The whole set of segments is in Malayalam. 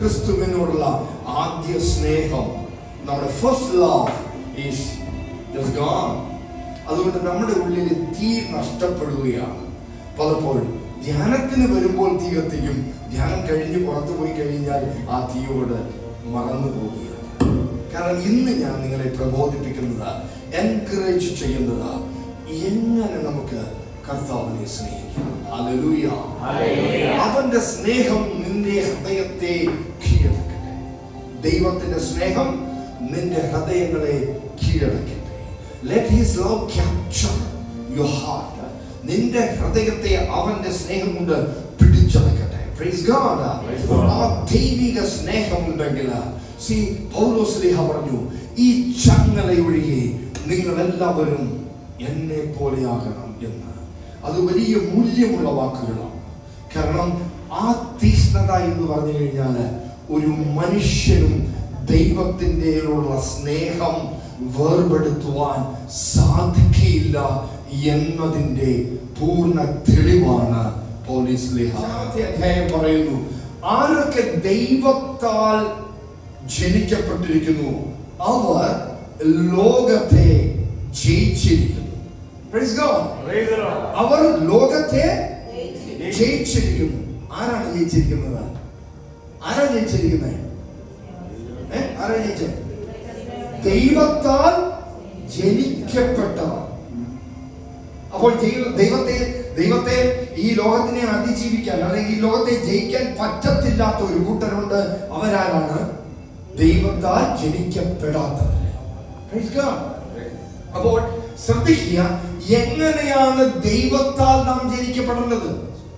ക്രിസ്തുവിനോടുള്ള ആദ്യ സ്നേഹം നമ്മുടെ first love is just gone. അതുകൊണ്ട് നമ്മുടെ ഉള്ളിൽ തീ നഷ്ടപ്പെടുകയാണ് പലപ്പോഴും ധ്യാനത്തിന് വരുമ്പോൾ തീ കത്തിക്കും ധ്യാനം കഴിഞ്ഞ് പുറത്തു പോയി കഴിഞ്ഞാൽ ആ തീയോട് മറന്നു പോവുകയാണ് കാരണം ഇന്ന് ഞാൻ നിങ്ങളെ പ്രബോധിപ്പിക്കുന്നത് എൻകറേജ് ചെയ്യുന്നത് എങ്ങനെ നമുക്ക് കർത്താവിനെ സ്നേഹിക്കാം ഹല്ലേലൂയ അവന്റെ സ്നേഹം നിന്റെ ഹൃദയത്തെ കീഴടക്കട്ടെ ദൈവത്തിന്റെ സ്നേഹം നിന്റെ ഹൃദയങ്ങളെ കീഴടക്കട്ടെ let his love capture your heart നിന്റെ ഹൃദയത്തെ അവന്റെ സ്നേഹം കൊണ്ട് പിടിച്ചടക്കട്ടെ പ്രൈസ് ഗോഡ് ആ ദൈവിക സ്നേഹമുണ്ടെങ്കിൽ സി പൗലോസ്ലിഹ പറഞ്ഞു ഈ ചങ്ങലയൊഴികെ നിങ്ങൾ എല്ലാവരും എന്നെ പോലെയാകണം എന്ന് അത് വലിയ മൂല്യമുള്ള വാക്കുകളാണ് കാരണം ആ തീഷ്ണത എന്ന് പറഞ്ഞു കഴിഞ്ഞാൽ ഒരു മനുഷ്യനും ദൈവത്തിൻ്റെയുള്ള സ്നേഹം വേർപെടുത്തുവാൻ സാധിക്കില്ല എന്നതിൻ്റെ പൂർണ്ണ തെളിവാണ് പോലീസ് അധ്യായം പറയുന്നു ആരൊക്കെ ദൈവത്താൽ ജനിക്കപ്പെട്ടിരിക്കുന്നു അവർ ലോകത്തെ ജയിച്ചിരിക്കുന്നു Praise God. അവർ ലോകത്തെ ജയിച്ചിരിക്കുന്നു ആരാണ് ജയിച്ചിരിക്കുന്നത് ആരാ ജയിച്ചിരിക്കുന്നത് ഏ? ആരാ ജയിച്ചത് ദൈവത്താൽ ജനിക്കപ്പെട്ടവർ അപ്പോൾ ദൈവ- ദൈവത്തെ ദൈവത്തെ ഈ ലോകത്തിനെ അതിജീവിക്കാൻ അല്ലെങ്കിൽ ഈ ലോകത്തെ ജയിക്കാൻ പറ്റത്തില്ലാത്ത ഒരു കൂട്ടരുണ്ട് അവരാരാണ് ദൈവത്താൽ ജനിക്കപ്പെടാത്തവര് Praise God. അപ്പോൾ ശ്രദ്ധിക്കുക എങ്ങനെയാണ് ദൈവത്താൽ നാം ജനിക്കപ്പെടേണ്ടത്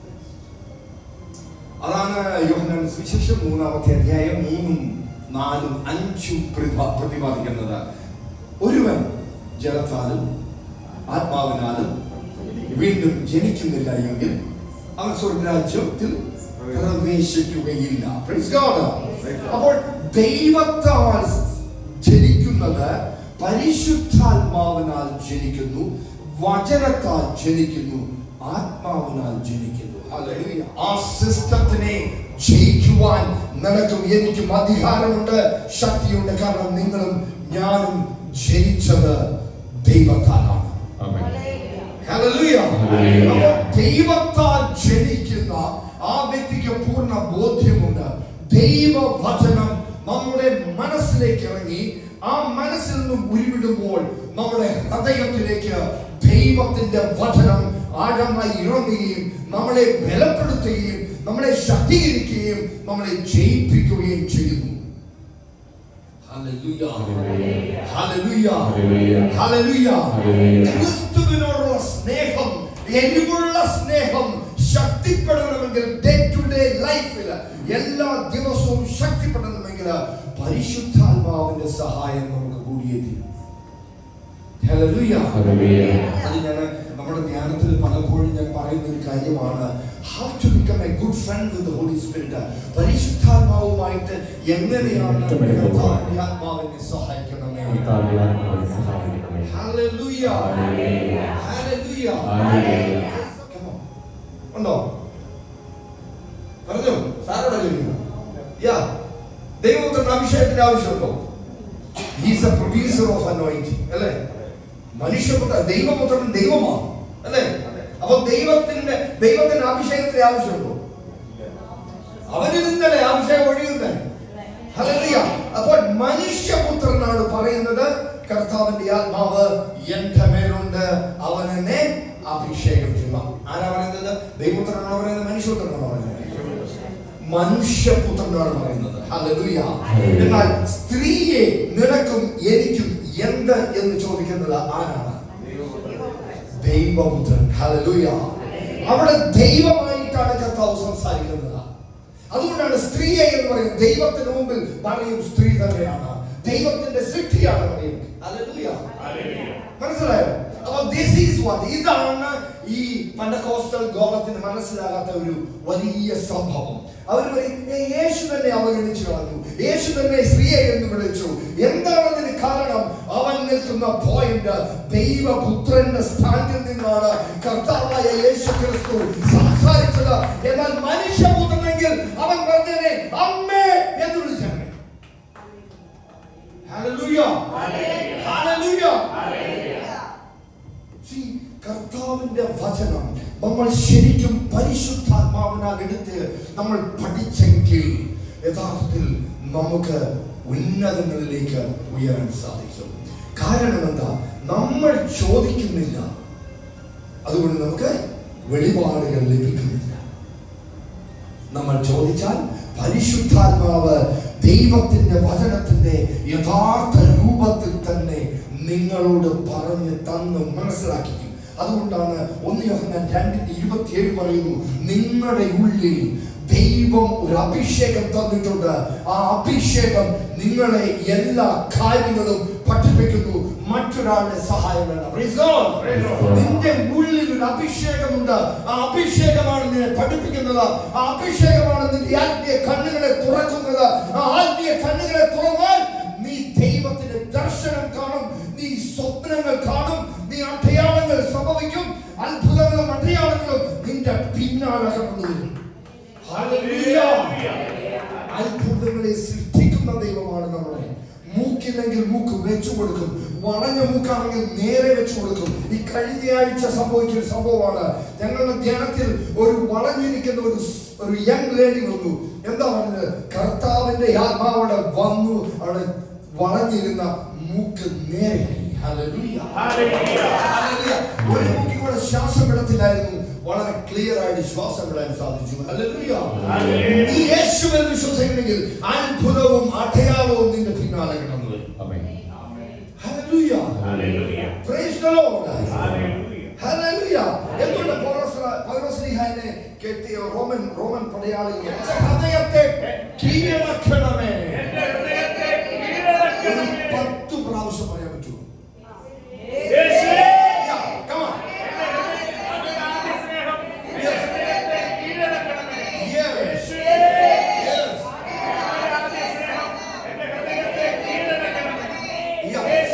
അതാണ് യോഹന്നാൻ സുവിശേഷം മൂന്നാമത്തെ അധ്യായം മൂന്നും നാലും അഞ്ചും പ്രതിപാ- പ്രതിപാദിക്കുന്നത് ഒരുവൻ ജലത്താലും ആത്മാവിനാലും വീണ്ടും ജനിക്കുന്നില്ല എങ്കിൽ അവൻ സ്വർഗരാജ്യത്തിൽ പ്രവേശിക്കുകയില്ല Praise God. അപ്പോൾ ദൈവത്താൽ ജനിക്കുന്നത് പരിശുദ്ധാത്മാവിനാൽ ജനിക്കുന്നു വചനത്താൽ ജനിക്കുന്നു ആത്മാവിനാൽ ജനിക്കുന്നു Hallelujah. ആ സിസ്റ്റത്തിനെ ജയിക്കുവാൻ നിനക്കും എനിക്കും അധികാരമുണ്ട് ശക്തിയുണ്ട് കാരണം നിങ്ങളും ഞാനും ജനിച്ചത് ദൈവത്താലാണ് Hallelujah. Hallelujah. അപ്പോൾ ദൈവത്താൽ ജനിക്കുന്ന ആ വ്യക്തിക്ക് പൂർണ്ണ ബോധ്യമുണ്ട് ദൈവവചനം നമ്മുടെ മനസ്സിലേക്ക് ഇറങ്ങി ആ മനസ്സിൽ നിന്നും ഉരുവിടുമ്പോൾ നമ്മുടെ ഹൃദയത്തിലേക്ക് ദൈവത്തിന്റെ വചനം ആഴമായി ഇറങ്ങുകയും നമ്മളെ ബലപ്പെടുത്തുകയും നമ്മളെ ശക്തീകരിക്കുകയും നമ്മളെ ജയിപ്പിക്കുകയും ചെയ്യുന്നു Hallelujah. Hallelujah. Hallelujah. Hallelujah. Hallelujah. ക്രിസ്തുവിനോടുള്ള സ്നേഹം എരിവുള്ള സ്നേഹം ശക്തിപ്പെടണമെങ്കിൽ ഡേ ടു ഡേ ലൈഫിൽ എല്ലാ ദിവസവും ശക്തിപ്പെടണമെങ്കിൽ പരിശുദ്ധാത്മാവിന്റെ സഹായം നമുക്ക് കൂടിയേ തീരും Hallelujah. Hallelujah. അത് ഞാൻ നമ്മുടെ ധ്യാനത്തിൽ പലപ്പോഴും ഞാൻ പറയുന്ന ഒരു കാര്യമാണ് how to become a good friend with holy spirit പരിശുദ്ധാത്മാവുമായിട്ട് എങ്ങനെയാണ് കർത്താവിന്റെ ആത്മാവിനെ സഹായിക്കണമേ കർത്താവിന്റെ ആത്മാവിനെ സഹായിക്കണമേ. Hallelujah. Hallelujah. Hallelujah. Hallelujah. Come on. ഉണ്ടോ പറഞ്ഞോ സാറോടെ ചോദിക്കുന്നു യാ ദൈവത്തിന്റെ അഭിഷേകത്തിന്റെ ആവശ്യമുണ്ടോ he's a producer of anointing അല്ലേ മനുഷ്യപുത്ര ദൈവപുത്രൻ ദൈവമാണ് അല്ലേ അപ്പൊ ദൈവത്തിന്റെ ദൈവത്തിന്റെ അഭിഷേകത്തിന്റെ ആവശ്യമുണ്ടോ അവനിൽ നിന്നല്ലേ അഭിഷേകം ഒഴിയുന്നത് ഹല്ലേലൂയ. അപ്പോൾ മനുഷ്യപുത്രനാണ് പറയുന്നത് കർത്താവിന്റെ ആത്മാവ് എന്റെ മേലുണ്ട് അവൻ എന്നെ അഭിഷേകം ചെയ്യണം ആരാ പറയുന്നത് ദൈവപുത്രനാണോ പറയുന്നത് മനുഷ്യപുത്രനാണോ പറയുന്നത് മനുഷ്യപുത്രനാണ് പറയുന്നത് ഹല്ലേലൂയ. എന്നാൽ സ്ത്രീയെ നിനക്കും എനിക്കും എന്ത് എന്ന് ചോദിക്കുന്നത് ആരാണ് ദൈവപുത്രൻ ഹല്ലേലൂയ. അവിടെ ദൈവമായിട്ടാണ് കർത്താവ് സംസാരിക്കുന്നത് അതുകൊണ്ടാണ് സ്ത്രീയെ എന്ന് പറയുന്നത് ദൈവത്തിന് മുമ്പിൽ പറയും സ്ത്രീ തന്നെയാണ് ദൈവത്തിന്റെ സൃഷ്ടിയാണ് പറയും ഹല്ലേലൂയ. മനസ്സിലായോ അപ്പൊ ദിസ് ഈസ് വാട്ട് ഇതാണ് ഈ പണ്ടകോസ്റ്റൽ ഗോളത്തിന് മനസ്സിലാകാത്ത ഒരു വലിയ സംഭവം അവർ പറയും "ഏ, യേശു തന്നെ അവഗണിച്ചു കളഞ്ഞു യേശു തന്നെ സ്ത്രീയെ എന്ന് വിളിച്ചു എന്താണതിന് കാരണം അവൻ നിൽക്കുന്ന പോയിന്റ് ദൈവപുത്രന്റെ സ്ഥാനത്തിൽ നിന്നാണ് കർത്താവായ യേശു ക്രിസ്തു സംസാരിച്ചത് എന്നാൽ മനുഷ്യപുത്രനെങ്കിൽ അവൻ പറഞ്ഞേ അമ്മേ Hallelujah. Hallelujah. See, കർത്താവിന്റെ വചനം നമ്മൾ ശരിക്കും പരിശുദ്ധാത്മാവിനാൽ എടുത്ത് നമ്മൾ പഠിച്ചെങ്കിൽ യഥാർത്ഥത്തിൽ നമുക്ക് ഉന്നതങ്ങളിലേക്ക് ഉയരാൻ സാധിക്കും കാരണം എന്താ നമ്മൾ ചോദിക്കുന്നില്ല അതുകൊണ്ട് നമുക്ക് വെളിപാടുകൾ ലഭിക്കുന്നില്ല നമ്മൾ ചോദിച്ചാൽ പരിശുദ്ധാത്മാവ് ദൈവത്തിന്റെ വചനത്തിന്റെ യഥാർത്ഥ രൂപത്തിൽ തന്നെ നിങ്ങളോട് പറഞ്ഞ് തന്ന് മനസ്സിലാക്കിക്കും അതുകൊണ്ടാണ് ഒന്ന് യോഹന്നാൻ രണ്ടിന്റെ ഇരുപത്തിയേഴ് പറയുന്നു നിങ്ങളുടെ ഉള്ളിൽ ദൈവം ഒരു അഭിഷേകം തന്നിട്ടുണ്ട് ആ അഭിഷേകം നിങ്ങളെ എല്ലാ കാര്യങ്ങളും പഠിപ്പിക്കുന്നു മറ്റൊരാളുടെ സഹായം വേണ്ട Praise God. നിന്റെ ഉള്ളിൽ ഒരു അഭിഷേകമുണ്ട് ആ അഭിഷേകമാണ് നിന്നെ പഠിപ്പിക്കുന്നത് ആ അഭിഷേകമാണ് നിന്റെ ആത്മീയ കണ്ണുകളെ തുറക്കുന്നത് ആ ആത്മീയ കണ്ണുകളെ തുറന്നാൽ നീ ദൈവത്തിന്റെ ദർശനം കാണും നീ സ്വപ്നങ്ങൾ കാണും നീ അടയാളങ്ങൾ സംഭവിക്കും അത്ഭുതങ്ങളും അടയാളങ്ങളും നിന്റെ പിന്നാലെ കടന്നു വരും Hallelujah. അത്ഭുതങ്ങളെ സൃഷ്ടിക്കുന്ന ദൈവമാണ് നമ്മളെ മൂക്കില്ലെങ്കിൽ മൂക്ക് വെച്ചു കൊടുക്കും വളഞ്ഞ മൂക്കാണെങ്കിൽ നേരെ വെച്ചു കൊടുക്കും ഈ കഴിഞ്ഞ ആഴ്ച സംഭവിച്ച ഒരു സംഭവമാണ് ഞങ്ങളുടെ ധ്യാനത്തിൽ ഒരു വളഞ്ഞിരിക്കുന്ന ഒരു സ്- ഒരു യങ് ലേഡി വന്നു എന്താ പറഞ്ഞത് കർത്താവിന്റെ ആത്മാവോടെ വന്നു അവിടെ വളഞ്ഞിരുന്ന മൂക്ക് നേരെയായി Hallelujah. Hallelujah. ഒരു മൂക്കിൽ കൂടെ ശ്വാസം വിടത്തില്ലായിരുന്നു വളരെ ക്ലിയർ ആയിട്ട് ശ്വാസം വിടാൻ സാധിച്ചു Hallelujah. നീ യേശുവിൽ വിശ്വസിക്കണമെങ്കിൽ അത്ഭുതവും അടയാളവും നിന്റെ പിന്നാലെ കടന്നു വരും Hallelujah. Praise the Lord. Hallelujah. എന്തുകൊണ്ട് പൗലോസ്- പൗലോസ്ലീഹായെ കെട്ടിയ റോമൻ റോമൻ പടയാളി എന്റെ ഹൃദയത്തെ കീഴടക്കണമേ ഒരു പത്ത് പ്രാവശ്യം പറയാൻ പറ്റുമോ Yeah, come on. Yes. Yes. Yes.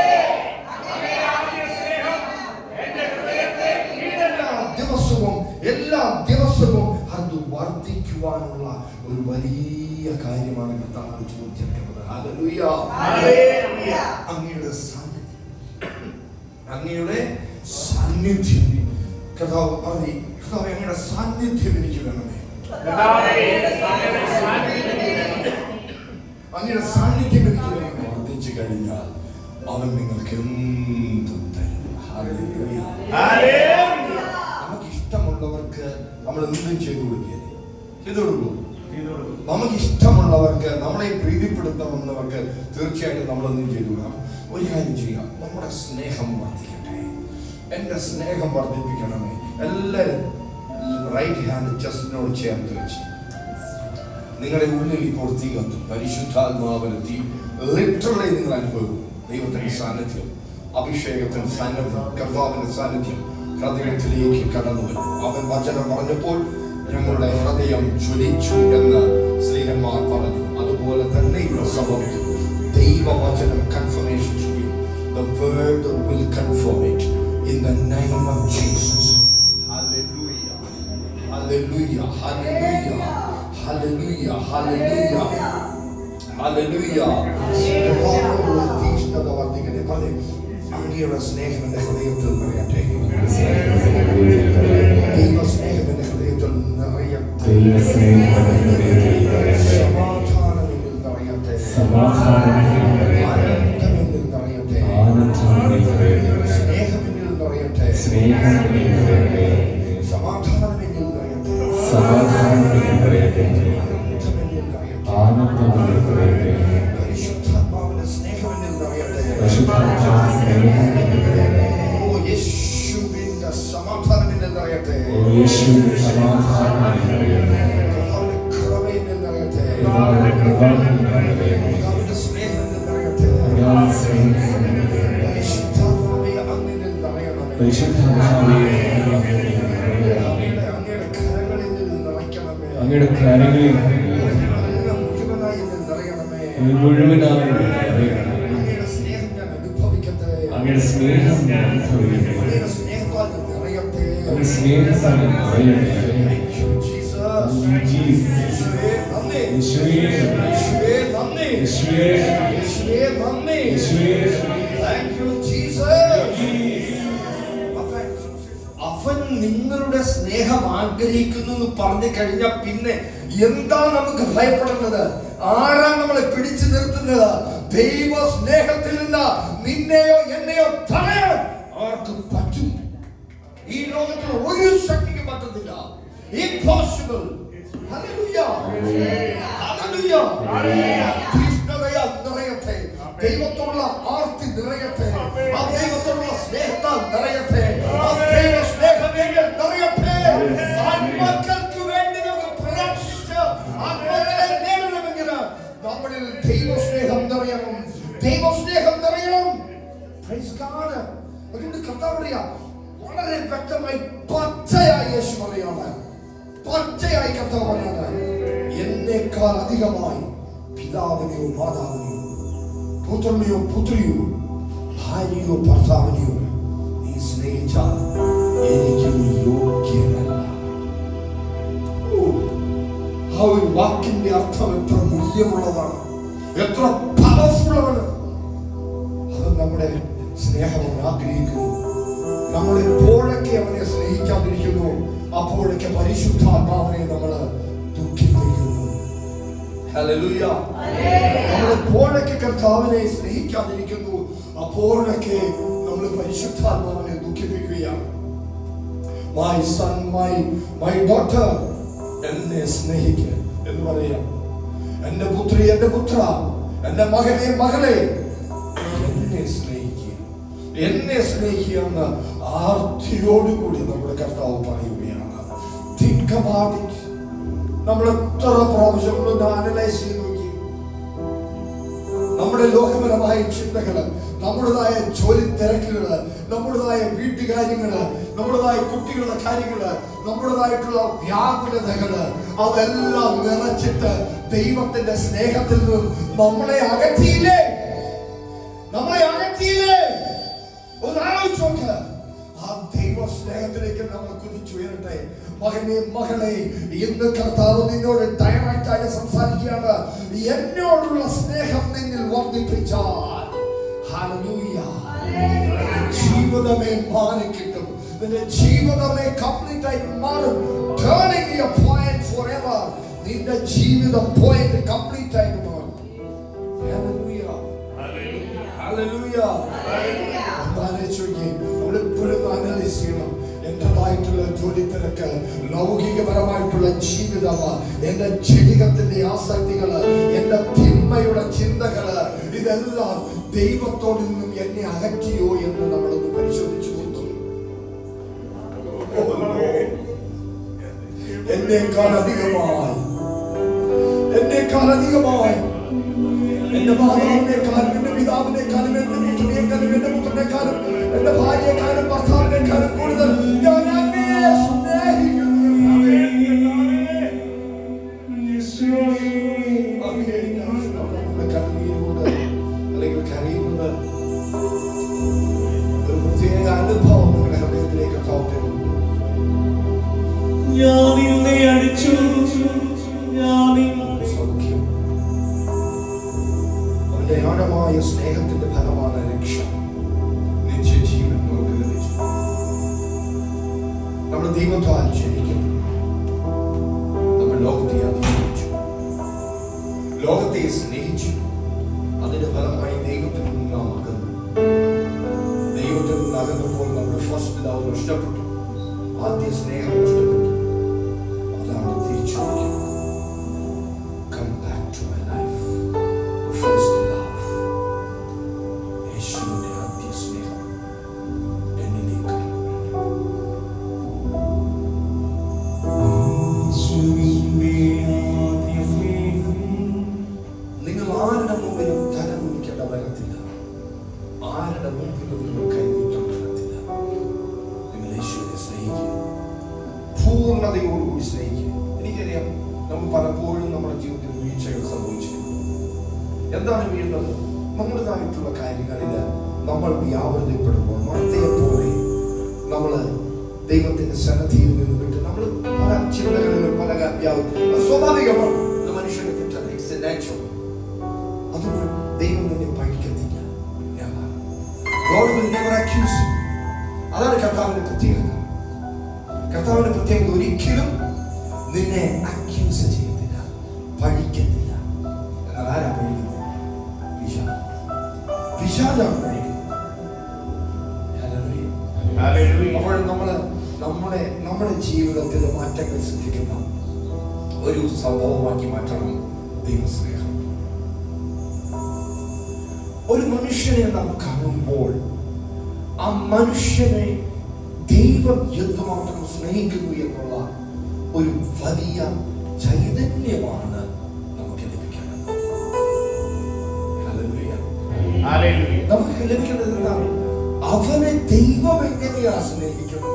എല്ലാ ദിവസവും എല്ലാ ദിവസവും അത് വർദ്ധിക്കുവാനുള്ള ഒരു വലിയ കാര്യമാണ് കർത്താവ് ചോദിച്ചിരിക്കുന്നത് Hallelujah. അങ്ങയുടെ സാന്നിധ്യം അങ്ങയുടെ സാന്നിധ്യം കർത്താവ് പറഞ്ഞു കർത്താവ് അങ്ങയുടെ സാന്നിധ്യം എനിക്ക് വേണമേ അങ്ങയുടെ സാന്നിധ്യം എനിക്ക് വേണം വർദ്ധിച്ചു കഴിഞ്ഞാൽ അവൻ നിങ്ങൾക്ക് എന്തും തരും Hallelujah. നമുക്ക് ഇഷ്ടമുള്ളവർക്ക് നമ്മൾ എന്തും ചെയ്തു കൊടുക്കുകയല്ലേ ചെയ്തു കൊടുക്കൂ നമുക്ക് ഇഷ്ടമുള്ളവർക്ക് നമ്മളെ പ്രീതിപ്പെടുത്തണമെന്നവർക്ക് തീർച്ചയായിട്ടും നമ്മളൊന്നും ചെയ്തു കൊടുക്കാം ഒരു കാര്യം ചെയ്യാം നമ്മുടെ സ്നേഹം വർദ്ധിക്കട്ടെ എൻ്റെ സ്നേഹം വർദ്ധിപ്പിക്കണമേ എല്ലാവരും റൈറ്റ് ഹാൻഡ് ചെസ്റ്റിനോട് ചേർത്ത് വെച്ച് നിങ്ങളുടെ ഉള്ളിൽ ഇപ്പോൾ തീ കത്തും പരിശുദ്ധാത്മാവിന് തീ ലിറ്ററലി നിങ്ങൾ അനുഭവിക്കും ദൈവത്തിന്റെ സാന്നിധ്യം അഭിഷേകത്തിന്റെ സാന്നിധ്യം കർത്താവിന്റെ സാന്നിധ്യം ഹൃദയത്തിലേക്ക് കടന്നു വരും അവൻ വചനം പറഞ്ഞപ്പോൾ ഞങ്ങളുടെ ഹൃദയം ജ്വലിച്ചു എന്ന് സ്ത്രീഹന്മാർ പറഞ്ഞു അതുപോലെ തന്നെ ഇവിടെ സംഭവിക്കും ദൈവവചനം കൺഫർമേഷൻ ചെയ്യും The word will confirm it in the name of Jesus. Hallelujah. Hallelujah. Hallelujah. Hallelujah. Hallelujah. Hallelujah. കർത്താവിനോടുള്ള തീക്ഷ്ണത വർദ്ധിക്കട്ടെ. പറഞ്ഞേ, അങ്ങയുടെ സ്നേഹം എന്റെ ഹൃദയത്തിൽ നിറയട്ടെ ദൈവ സ്നേഹം എന്റെ ഹൃദയത്തിൽ നിറയട്ടെ സമാധാനം എന്നിൽ നിറയട്ടെ ആനന്ദം എന്നിൽ നിറയട്ടെ സ്നേഹം എന്നിൽ നിറയട്ടെ സമാധാനം എന്നിൽ നിറയട്ടെ ആനന്ദം എന്നിൽ നിറയട്ടെ പരിശുദ്ധാത്മാവിന്റെ സ്നേഹം എന്നിൽ നിറയട്ടെ ഓ യേശുവിന്റെ സമാധാനം എന്നിൽ നിറയട്ടെ കർത്താവിന്റെ കൃപ എന്നിൽ നിറയട്ടെ കർത്താവിന്റെ സ്നേഹം എന്നിൽ നിറയട്ടെ പരിശുദ്ധാത്മാവേ അങ്ങിനിൽ നിറയണമേ അങ്ങയുടെ അങ്ങയുടെ കരങ്ങളിൽ നിന്ന് നിറയ്ക്കണമേ അങ്ങയുടെ കാര്യങ്ങളിൽ അങ്ങ് മുഴുവനായി എന്നിൽ നിറയണമേ മുഴുവനായി അങ്ങയുടെ സ്നേഹം ഞാൻ അനുഭവിക്കട്ടെ അങ്ങയുടെ സ്നേഹം ഞാൻ അനുഭവിക്കട്ടെ. അങ്ങയുടെ സ്നേഹത്താൽ ഞാൻ നിറയട്ടെ അങ്ങയുടെ സ്നേഹത്താൽ ഞാൻ നിറയട്ടെ. Thank you, Jesus. Jesus. യേശുവേ നന്ദി യേശുവേ യേശുവേ നന്ദി യേശുവേ യേശുവേ നന്ദി യേശുവേ സ്തുതി. Thank you, Jesus. അവൻ നിങ്ങളുടെ സ്നേഹം ആഗ്രഹിക്കുന്നു എന്ന് പറഞ്ഞു കഴിഞ്ഞാൽ പിന്നെ എന്താ നമുക്ക് ഭയപ്പെടേണ്ടത് ആരാ നമ്മളെ പിടിച്ചു നിർത്തുന്നത് ദൈവ സ്നേഹത്തിൽ നിന്ന് നിന്നെയോ എന്നെയോ തടയാൻ ആർക്ക് പറ്റും ഈ ലോകത്തിൽ ഒരു ശക്തിക്ക് പറ്റത്തില്ല ഇംപോസിബിൾ തീഷ്ണതയാൽ നിറയട്ടെ ദൈവത്തോടുള്ള ആർത്തി നിറയട്ടെ ആ ദൈവത്തോടുള്ള സ്നേഹത്താൽ നിറയട്ടെ ആ ദൈവ സ്നേഹമേകൾ നിറയട്ടെ ആത്മാക്കൾക്ക് വേണ്ടി നമുക്ക് പ്രകാശിച്ച് ആത്മാക്കളെ നേടണമെങ്കിൽ നമ്മളിൽ ദൈവ സ്നേഹം നിറയണം ദൈവ സ്നേഹം നിറയണം Praise God. അതുകൊണ്ട് കർത്താവ് പറയാ വളരെ വ്യക്തമായി പച്ചയായി യേശു പറയാണ് പച്ചയായി കർത്താവ് പറയാണ് എന്നേക്കാൾ അധികമായി പിതാവിനെയോ മാതാവിനെയോ പുത്രനെയോ പുത്രിയോ ഭാര്യയോ ഭർത്താവിനെയോ നീ സ്നേഹിച്ചാൽ എനിക്ക് നീ യോഗ്യനല്ല ഓ, ആ ഒരു വാക്കിന്റെ അർത്ഥം എത്ര മൂല്യമുള്ളതാണ് എത്ര പവർഫുൾ ആണ് അത് നമ്മുടെ സ്നേഹം അവൻ ആഗ്രഹിക്കുന്നു നമ്മൾ എപ്പോഴൊക്കെ അവനെ സ്നേഹിക്കാതിരിക്കുന്നു അപ്പോഴൊക്കെ പരിശുദ്ധാത്മാവിനെ നമ്മൾ ദുഃഖിപ്പിക്കുന്നു ഹല്ലേലൂയ നമ്മൾ എപ്പോഴൊക്കെ കർത്താവിനെ സ്നേഹിക്കാതിരിക്കുന്നു അപ്പോഴൊക്കെ നമ്മൾ പരിശുദ്ധാത്മാവിനെ ദുഃഖിപ്പിക്കുകയാണ് my son my my daughter എന്നെ സ്നേഹിക്കുക എന്ന് പറയാം എന്റെ പുത്രി എന്റെ പുത്ര എന്റെ മകനെ മകളെ എന്നെ സ്നേഹിക്കുക എന്നെ സ്നേഹിക്കുക എന്ന് ആർത്തിയോടുകൂടി നമ്മുടെ കർത്താവ് പറയുകയാണ് Think about it. നമ്മൾ എത്ര പ്രാവശ്യം ഒന്ന് അനലൈസ് ചെയ്ത് നോക്കി നമ്മുടെ ലോകപരമായ ചിന്തകള് നമ്മുടേതായ ജോലി തിരക്കുകള് നമ്മുടേതായ വീട്ടുകാര്യങ്ങള് നമ്മുടേതായ കുട്ടികളുടെ കാര്യങ്ങള് നമ്മുടേതായിട്ടുള്ള വ്യാകുലതകള് അതെല്ലാം നിറച്ചിട്ട് ദൈവത്തിന്റെ സ്നേഹത്തിൽ നിന്നും നമ്മളെ അകറ്റിയില്ലേ നമ്മളെ അകറ്റിയില്ലേ ഒന്ന് ആലോചിച്ച് നോക്ക് ആ ദൈവ സ്നേഹത്തിലേക്ക് നമ്മൾ കുതിച്ചുയരട്ടെ മകനെ മകളെ ഇന്ന് കർത്താവ് നിന്നോട് ഡയറക്റ്റ് ആയി സംസാരിക്കുകയാണ് എന്നോടുള്ള സ്നേഹം നിന്നിൽ വർദ്ധിപ്പിച്ചാൽ ഹല്ലേലൂയ. നിന്റെ ജീവിതമേ മാറി കിട്ടും നിന്റെ ജീവിതമേ കംപ്ലീറ്റ് ആയി മാറും turning your point forever നിന്റെ ജീവിത പോയിന്റ് കംപ്ലീറ്റ് ആയിട്ട് മാറും ഹല്ലേലൂയ ഹല്ലേലൂയ നമ്മളെപ്പോഴും അനലൈസ് ചെയ്യണം എന്റേതായിട്ടുള്ള ജോലി തിരക്ക് ലൗകികപരമായിട്ടുള്ള ജീവിതം എന്റെ ജനികത്തിന്റെ ആസക്തികള് എന്റെ തിന്മയുടെ ചിന്തകള് ഇതെല്ലാം ദൈവത്തോട് നിന്നും എന്നെ അകറ്റിയോ എന്ന് നമ്മളൊന്ന് പരിശോധിച്ചു നോക്കി എന്നേക്കാൾ അധികമായി എന്നേക്കാൾ അധികമായി എന്റെ മാതാവിനേക്കാളും എന്റെ പിതാവിനേക്കാളും എന്റെ പുത്രനേക്കാളും എന്റെ പുത്രനേക്കാളും എന്റെ ഭാര്യയെക്കാളും ഭർത്താവിനേക്കാളും കൂടുതൽ ഞാൻ അങ്ങയെ സ്നേഹിക്കുന്നു അങ്ങയെ ഞാൻ നമ്മുടെ കണ്ണീരോട് അല്ലെങ്കിൽ കരയുന്നത് ഒരു പ്രത്യേക അനുഭവം നിങ്ങളുടെ ഹൃദയത്തിലേക്ക് കൗത്തരുന്നു ഞാൻ നിന്നെ അടിച്ചു ഞാൻ നിന്നെ സൗഖ്യം അവന്റെ ആഴമായ സ്നേഹത്തിന്റെ ഫലമാണ് രക്ഷ നിത്യജീവൻ നമുക്ക് ലഭിച്ചു നമ്മൾ ദൈവത്താൽ ജനിക്കും നമ്മൾ ലോകത്തെ അതിജീവിച്ചു ലോകത്തെ സ്നേഹിച്ചു അതിന്റെ ഫലമായി ദൈവത്തിൽ നിന്ന് നാം അകന്നു ദൈവത്തിൽ നിന്ന് അകന്നപ്പോൾ നമ്മുടെ ഫസ്റ്റ് ലവ് നഷ്ടപ്പെട്ടു ആദ്യ സ്നേഹം നഷ്ടപ്പെട്ടു അതാണ് തിരിച്ചു വിളിക്കുന്നത് come back to my life. The first love. യേശുവിന്റെ ആദ്യ സ്നേഹം എന്നിലേക്ക് കടന്നുവരട്ടെ. യേശുവിന്റെ ആദ്യ സ്നേഹം നിങ്ങൾ ആരുടെ മുമ്പിലും തല കുനിക്കേണ്ട വരത്തില്ല ആരുടെ മുമ്പിലും നിങ്ങൾ കൈനീട്ടം വരത്തില്ല നിങ്ങൾ യേശുവിനെ സ്നേഹിക്കുക പൂർണ്ണതയോടുകൂടി സ്നേഹിക്കുക എനിക്കറിയാം നമ്മൾ പലപ്പോഴും നമ്മുടെ ജീവിതത്തിൽ വീഴ്ചകൾ സംഭവിച്ചിട്ടുണ്ട് എന്താണ് വീഴുന്നത് നമ്മുടേതായിട്ടുള്ള കാര്യങ്ങളിൽ നമ്മൾ വ്യാപൃതപ്പെടുമ്പോൾ മഴത്തെ പോലെ നമ്മൾ ദൈവത്തിന്റെ സന്നദ്ധിയിൽ നിന്ന് വിട്ട് നമ്മൾ പല ചിന്തകളിലും പല വ്യാപ- അത് സ്വാഭാവികമാണ് ഇത് മനുഷ്യന്റെ തെറ്റാണ് ഇറ്റ്സ് എ നാച്ചുറൽ അതുകൊണ്ട് ദൈവം നിന്നെ പഠിക്കത്തില്ല will never accuse you. അതാണ് കർത്താവിന്റെ പ്രത്യേകത കർത്താവിന്റെ പ്രത്യേകത ഒരിക്കലും നിന്നെ അക്യൂസ് ചെയ്യത്തില്ല പഴിക്കത്തില്ല എന്നാൽ ആരാ പഴിക്കുന്നത് പിശാച് പിശാചാണ് പഴിക്കുന്നത് Hallelujah. അപ്പോൾ നമ്മള് നമ്മളെ നമ്മുടെ ജീവിതത്തിൽ മാറ്റങ്ങൾ സൃഷ്ടിക്കുന്ന ഒരു സംഭവമാക്കി മാറ്റണം ദൈവസ്നേഹം ഒരു മനുഷ്യനെ നാം കാണുമ്പോൾ ആ മനുഷ്യനെ ദൈവം എന്തുമാത്രം സ്നേഹിക്കുന്നു എന്നുള്ള ഒരു വലിയ ചൈതന്യമാണ് നമുക്ക് ലഭിക്കേണ്ടത് Hallelujah. നമുക്ക് ലഭിക്കേണ്ടത് എന്താണ് അവനെ ദൈവം എങ്ങനെയാ സ്നേഹിക്കുന്നത്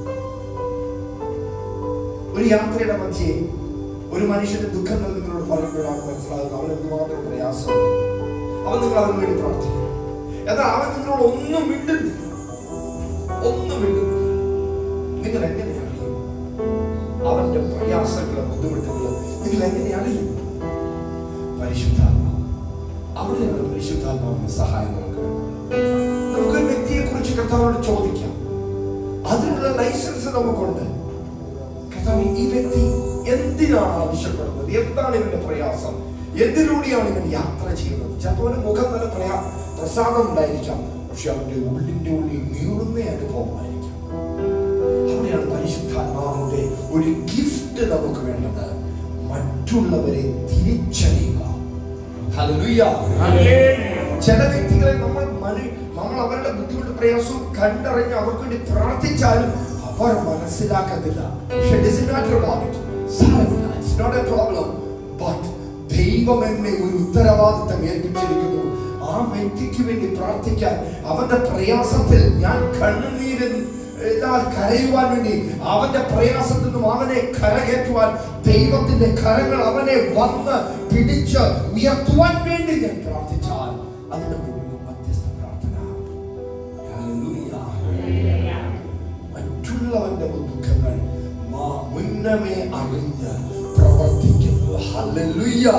ഒരു യാത്രയുടെ മധ്യേ ഒരു മനുഷ്യന്റെ ദുഃഖങ്ങൾ നിങ്ങളോട് പറയുമ്പോഴാണ് മനസ്സിലാകുന്നത് അവൻ എന്തുമാത്രം പ്രയാസം അവൻ നിങ്ങൾ അവന് വേണ്ടി പ്രാർത്ഥിക്കും എന്നാൽ അവൻ നിങ്ങളോട് ഒന്നും മിണ്ടുന്നില്ല ഒന്നും മിണ്ടുന്നില്ല നിങ്ങൾ എങ്ങനെ അറിയും അവന്റെ പ്രയാസങ്ങളും ബുദ്ധിമുട്ടുകളും നിങ്ങൾ എങ്ങനെ അറിയും പരിശുദ്ധാത്മാവ് അവിടെയാണ് പരിശുദ്ധാത്മാവിന്റെ സഹായം നമുക്ക് വേണ്ടത് നമുക്കൊരു വ്യക്തിയെ കുറിച്ച് കർത്താവോട് ചോദിക്കാം അതിനുള്ള ലൈസൻസ് നമുക്കുണ്ട് കർത്താവ് ഈ വ്യക്തി എന്തിനാണ് ആവശ്യപ്പെടുന്നത് എന്താണ് ഇവന്റെ പ്രയാസം എന്തിലൂടെയാണ് ഇവൻ യാത്ര ചെയ്യുന്നത് ചിലപ്പോൾ അവന് മുഖം നല്ല പ്രയാ പ്രസാദം ഉണ്ടായിരിക്കാം പക്ഷെ അവന്റെ ഉള്ളിന്റെ ഉള്ളിൽ നീറുന്ന അനുഭവമായിരിക്കാം അവിടെയാണ് പരിശുദ്ധാത്മാവിന്റെ ഒരു ഗിഫ്റ്റ് നമുക്ക് വേണ്ടത് മറ്റുള്ളവരെ തിരിച്ചറിയുക ഹല്ലേലൂയ ചില വ്യക്തികളെ നമ്മൾ മനു നമ്മൾ അവരുടെ ബുദ്ധിമുട്ട് പ്രയാസവും കണ്ടറിഞ്ഞ് അവർക്ക് വേണ്ടി പ്രാർത്ഥിച്ചാലും അവർ മനസ്സിലാക്കത്തില്ല പക്ഷെ it doesn't matter about it. സാരമില്ല. It's not a problem. But ദൈവം എന്നെ ഒരു ഉത്തരവാദിത്തം ഏൽപ്പിച്ചിരിക്കുന്നു ആ വ്യക്തിക്ക് വേണ്ടി പ്രാർത്ഥിക്കാൻ അവന്റെ പ്രയാസത്തിൽ ഞാൻ കണ്ണുനീരിൽ എന്നാൽ കരയുവാൻ വേണ്ടി അവന്റെ പ്രയാസത്തിൽ നിന്നും അവനെ കരകയറ്റുവാൻ ദൈവത്തിന്റെ കരങ്ങൾ അവനെ വന്ന് പിടിച്ച് ഉയർത്തുവാൻ വേണ്ടി ഞാൻ പ്രാർത്ഥിച്ചാൽ അതിന് മുന്നിൽ മധ്യസ്ഥ പ്രാർത്ഥന Hallelujah. മറ്റുള്ളവന്റെ ദുഃഖങ്ങൾ മാ- മുന്നമേ അറിഞ്ഞ് പ്രവർത്തിക്കുന്നു Hallelujah.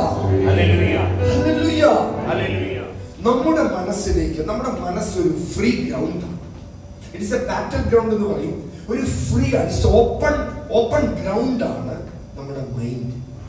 Hallelujah. നമ്മുടെ മനസ്സിലേക്ക് നമ്മുടെ മനസ്സൊരു ഫ്രീ ഗ്രൗണ്ടാണ് ഇറ്റ്സ് എ ബാറ്റൽ ഗ്രൗണ്ട് എന്ന് പറയും ഒരു ഫ്രീ ആണ് ഇറ്റ്സ് ഓപ്പൺ ഓപ്പൺ ഗ്രൗണ്ട് ആണ് നമ്മുടെ മൈൻഡ്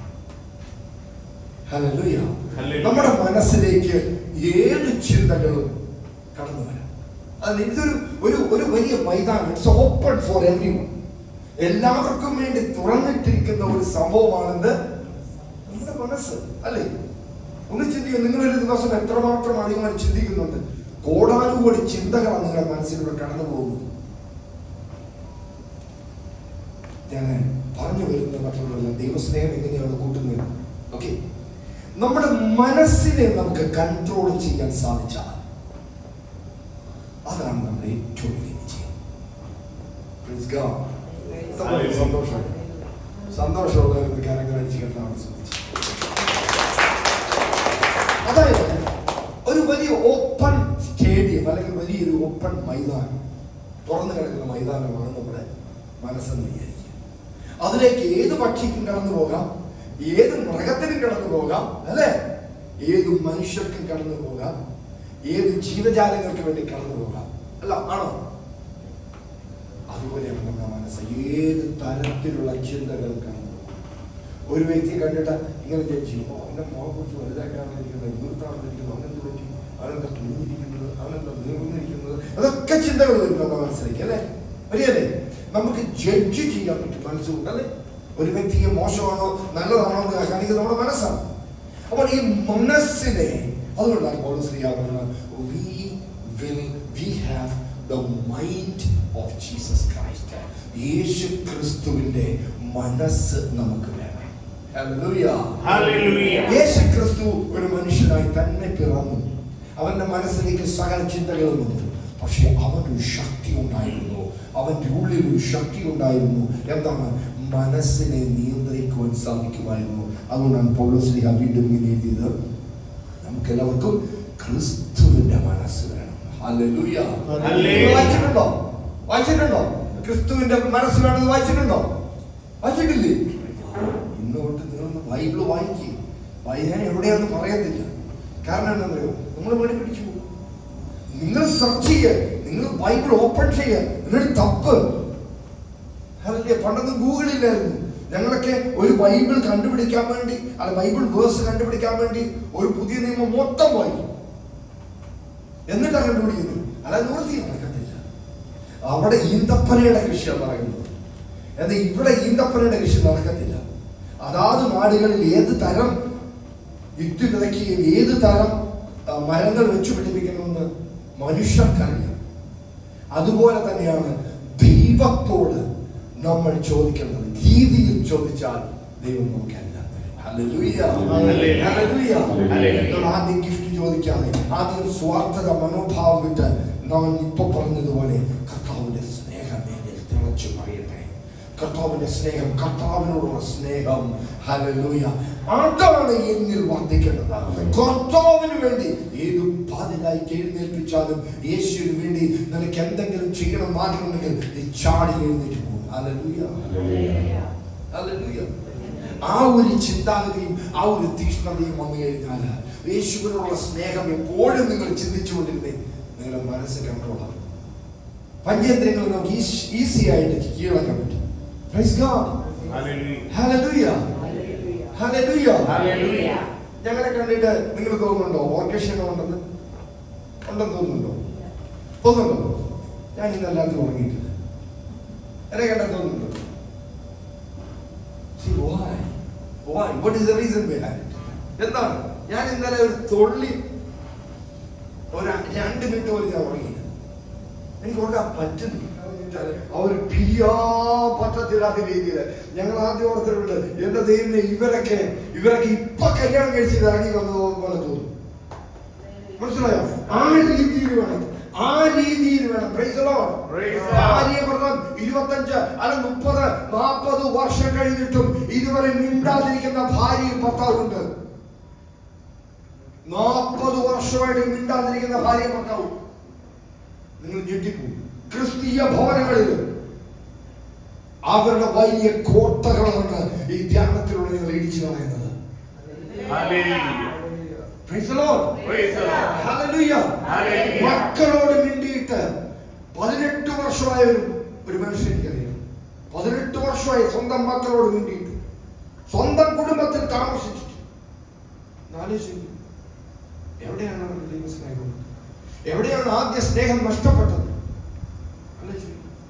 Hallelujah. Hallelujah. നമ്മുടെ മനസ്സിലേക്ക് ഏത് ചിന്തകളും കടന്നു വരാം അത് ഇതൊരു ഒരു ഒരു വലിയ മൈതാനം ഇറ്റ്സ് ഓപ്പൺ ഫോർ എവ്രി എല്ലാവർക്കും വേണ്ടി തുറന്നിട്ടിരിക്കുന്ന ഒരു സംഭവമാണെന്ന് നമ്മുടെ മനസ്സ് അല്ലേ ഒന്ന് ചിന്തിക്കുക നിങ്ങളൊരു ദിവസം എത്രമാത്രം അധികമായി ചിന്തിക്കുന്നുണ്ട് കോടാനുകോടി ചിന്തകളാണ് നിങ്ങളുടെ മനസ്സിലൂടെ കടന്നു പോകുന്നത് ഞാൻ പറഞ്ഞു വരുന്നത് മറ്റുള്ളവല്ല ദൈവസ്നേഹം എങ്ങനെയാണ് കൂട്ടുന്നത് ഓക്കെ നമ്മുടെ മനസ്സിനെ നമുക്ക് കൺട്രോൾ ചെയ്യാൻ സാധിച്ചാൽ അതാണ് നമ്മുടെ ഏറ്റവും വലിയ വിജയം Praise God. Hallelujah. സന്തോഷം സന്തോഷമുള്ള ഒരു കാര്യങ്ങൾ അടിച്ചു കേട്ടാണ് ശ്രദ്ധിച്ചത് അതായത് ഒരു വലിയ ഓപ്പൺ സ്റ്റേഡിയം അല്ലെങ്കിൽ വലിയൊരു ഓപ്പൺ മൈതാനം തുറന്നു കിടക്കുന്ന മൈതാനമാണ് നമ്മുടെ മനസ്സെന്ന് വിചാരിക്കുക അതിലേക്ക് ഏത് പക്ഷിക്കും കടന്നു പോകാം ഏത് മൃഗത്തിനും കടന്നു പോകാം അല്ലേ ഏത് മനുഷ്യർക്കും കടന്നു പോകാം ഏത് ജീവജാലങ്ങൾക്ക് വേണ്ടി കടന്നു പോകാം അല്ല ആണോ അതുപോലെയാണ് നമ്മുടെ മനസ്സ് ഏത് തരത്തിലുള്ള ചിന്തകളും കടന്നു പോകും ഒരു വ്യക്തി കണ്ടിട്ട് ഇങ്ങനെ ജഡ്ജി അവന്റെ മുഖം കുറിച്ച് വലുതാക്കാണ്ടിരിക്കുന്നത് വീർത്താണ്ടിരിക്കുന്നത് അവനെന്ത് പറ്റി അവനെന്താ തുണിഞ്ഞിരിക്കുന്നത് അവനെന്താ നീർന്നിരിക്കുന്നത് അതൊക്കെ ചിന്തകൾ വരും നമ്മുടെ മനസ്സിലേക്ക് അല്ലേ വരികയല്ലേ നമുക്ക് ജഡ്ജ് ചെയ്യാൻ പറ്റും മനസ്സുകൊണ്ട് അല്ലേ ഒരു വ്യക്തിയെ മോശമാണോ നല്ലതാണോ എന്ന് കാണിക്കുന്നത് നമ്മുടെ മനസ്സാണ് അപ്പോൾ ഈ മനസ്സിനെ അതുകൊണ്ടാണ് പൗലോസ് ശ്രീ പറഞ്ഞത് we will we have the mind of Jesus Christ Yeshu ക്രിസ്തുവിന്റെ മനസ്സ് നമുക്ക് വേണം Hallelujah. Hallelujah. യേശു ക്രിസ്തു ഒരു മനുഷ്യനായി തന്നെ പിറന്നു അവന്റെ മനസ്സിലേക്ക് സകല ചിന്തകളും വന്നു പക്ഷെ അവനൊരു ശക്തി ഉണ്ടായിരുന്നു അവന്റെ ഉള്ളിൽ ഒരു ശക്തി ഉണ്ടായിരുന്നു എന്താണ് മനസ്സിനെ നിയന്ത്രിക്കുവാൻ സാധിക്കുമായിരുന്നു അതുകൊണ്ടാണ് പൗലോസ്ലിഹ വീണ്ടും ഇങ്ങനെ എഴുതിയത് നമുക്ക് എല്ലാവർക്കും ക്രിസ്തുവിന്റെ മനസ്സ് വേണം Hallelujah. Hallelujah. നിങ്ങൾ വായിച്ചിട്ടുണ്ടോ വായിച്ചിട്ടുണ്ടോ ക്രിസ്തുവിന്റെ മനസ്സ് വേണമെന്ന് വായിച്ചിട്ടുണ്ടോ വായിച്ചിട്ടില്ലേ ഇന്ന് തൊട്ട് നിങ്ങളൊന്ന് ബൈബിള് വായിക്കുക വായിക്കാൻ എവിടെയാന്ന് പറയത്തില്ല കാരണം എന്താണെന്നറിയോ നമ്മൾ പണി പിടിച്ചു പോകും നിങ്ങൾ സെർച്ച് ചെയ്യുക നിങ്ങൾ ബൈബിൾ ഓപ്പൺ ചെയ്യുക നിങ്ങൾ തപ്പ് അതല്ലേ പണ്ടൊന്നും ഗൂഗിളില്ലായിരുന്നു ഞങ്ങളൊക്കെ ഒരു ബൈബിൾ കണ്ടുപിടിക്കാൻ വേണ്ടി അല്ല ബൈബിൾ വേഴ്സ് കണ്ടുപിടിക്കാൻ വേണ്ടി ഒരു പുതിയ നിയമം മൊത്തം വായിക്കും എന്നിട്ടാണ് കണ്ടുപിടിക്കുന്നത് അല്ലാതെ നിവൃത്തി നടക്കത്തില്ല അവിടെ ഈന്തപ്പനയുടെ കൃഷിയാണ് പറയുന്നത് എന്നാൽ ഇവിടെ ഈന്തപ്പനയുടെ കൃഷി നടക്കത്തില്ല അതാത് നാടുകളിൽ ഏത് തരം വിത്ത് വിതയ്ക്കുകയും ഏത് തരം ആ, മരങ്ങൾ വെച്ചു പിടിപ്പിക്കണമെന്ന് മനുഷ്യർക്കറിയാം അതുപോലെ തന്നെയാണ് ദൈവത്തോട് നമ്മൾ ചോദിക്കേണ്ടത് രീതിയിൽ ചോദിച്ചാൽ ദൈവം നമുക്ക് എല്ലാം തരും. ഹല്ലേലൂയ. ഹല്ലേലൂയ. ഹല്ലേലൂയ. ഹല്ലേലൂയ. നമ്മൾ ആദ്യം ഗിഫ്റ്റ് ചോദിക്കാതെ ആദ്യം സ്വാർത്ഥത മനോഭാവം വിട്ട് നാം ഇപ്പൊ പറഞ്ഞതുപോലെ കർത്താവിന്റെ സ്നേഹം എന്നിൽ തിളച്ചു പറയട്ടെ കർത്താവിന്റെ സ്നേഹം കർത്താവിനോടുള്ള സ്നേഹം ഹല്ലേലൂയ അതാണ് എന്നിൽ വർദ്ധിക്കേണ്ടത് കർത്താവിന് വേണ്ടി ഏത് പാതിലായി എഴുന്നേൽപ്പിച്ചാലും യേശുവിന് വേണ്ടി നിനക്ക് എന്തെങ്കിലും ചെയ്യണം ആഗ്രഹമുണ്ടെങ്കിൽ നീ ചാടി എഴുന്നേറ്റ് പോകും ഹല്ലേലൂയ ഹല്ലേലൂയ. ആ ഒരു ചിന്താഗതിയും ആ ഒരു തീഷ്ണതയും വന്നു കഴിഞ്ഞാൽ യേശുവിനുള്ള സ്നേഹം എപ്പോഴും നിങ്ങൾ ചിന്തിച്ചുകൊണ്ടിരുന്നേ നിങ്ങളുടെ മനസ്സ് കൺട്രോളാണ് പഞ്ചേന്ദ്രിയങ്ങൾ നമുക്ക് ഈസി ആയിട്ട് കീഴടക്കാൻ പറ്റും Praise God. Hallelujah. Hallelujah. Hallelujah. Hallelujah. ഞങ്ങളെ കണ്ടിട്ട് നിങ്ങൾ തോന്നുന്നുണ്ടോ ഓർക്കേഷൻ ഉണ്ടെന്ന് ഉണ്ടെന്ന് തോന്നുന്നുണ്ടോ തോന്നുന്നുണ്ടോ ഞാൻ ഇന്ന് എല്ലാത്തിനും ഉറങ്ങിയിട്ടില്ല എന്നെ കണ്ടാൽ തോന്നുന്നുണ്ടോ See, why? Why? What is the reason behind it? എന്താണ് ഞാൻ ഇന്നലെ ഒരു തൊള്ളി ഒരു രണ്ട് മിനിറ്റ് പോലും ഞാൻ ഉറങ്ങിയില്ല എനിക്ക് ഉറങ്ങാൻ പറ്റുന്നില്ല ആ ഒരു പിരിയാ പറ്റത്തില്ലാത്ത രീതിയിൽ ഞങ്ങൾ ആദ്യം ഓർത്തിട്ടുണ്ട് എന്റെ ദൈവമേ ഇവരൊക്കെ ഇവരൊക്കെ ഇപ്പൊ കല്യാണം കഴിച്ച് ഇറങ്ങി വന്നത് പോലെ തോന്നും മനസ്സിലായോ ആ രീതിയിൽ വേണം ആ രീതിയിൽ വേണം Praise the Lord. Praise the Lord. ഭാര്യ വ്രതം ഇരുപത്തഞ്ച് അല്ല മുപ്പത് നാൽപ്പത് വർഷം കഴിഞ്ഞിട്ടും ഇതുവരെ മിണ്ടാതിരിക്കുന്ന ഭാര്യയും ഭർത്താവുണ്ട് നാൽപ്പത് വർഷമായിട്ട് മിണ്ടാതിരിക്കുന്ന ഭാര്യ ഭർത്താവും നിങ്ങൾ ഞെട്ടിപ്പോകും ക്രിസ്തീയ ഭവനങ്ങളിൽ അവരുടെ വലിയ കോട്ടകളാണ് ഈ ധ്യാനത്തിലൂടെ നിങ്ങൾ ഇടിച്ചു കളയുന്നത് Hallelujah. Praise the Lord. Praise the Lord. Hallelujah. Hallelujah. മക്കളോട് മിണ്ടിയിട്ട് പതിനെട്ട് വർഷമായ ഒരു ഒരു മനുഷ്യൻ എനിക്കറിയാം പതിനെട്ട് വർഷമായി സ്വന്തം മക്കളോട് മിണ്ടിയിട്ട് സ്വന്തം കുടുംബത്തിൽ താമസിച്ചിട്ട് ആലോചിച്ചു എവിടെയാണ് അവരുടെ ദൈവസ്നേഹം എവിടെയാണ് ആദ്യ സ്നേഹം നഷ്ടപ്പെട്ടത് ആലോചിച്ചു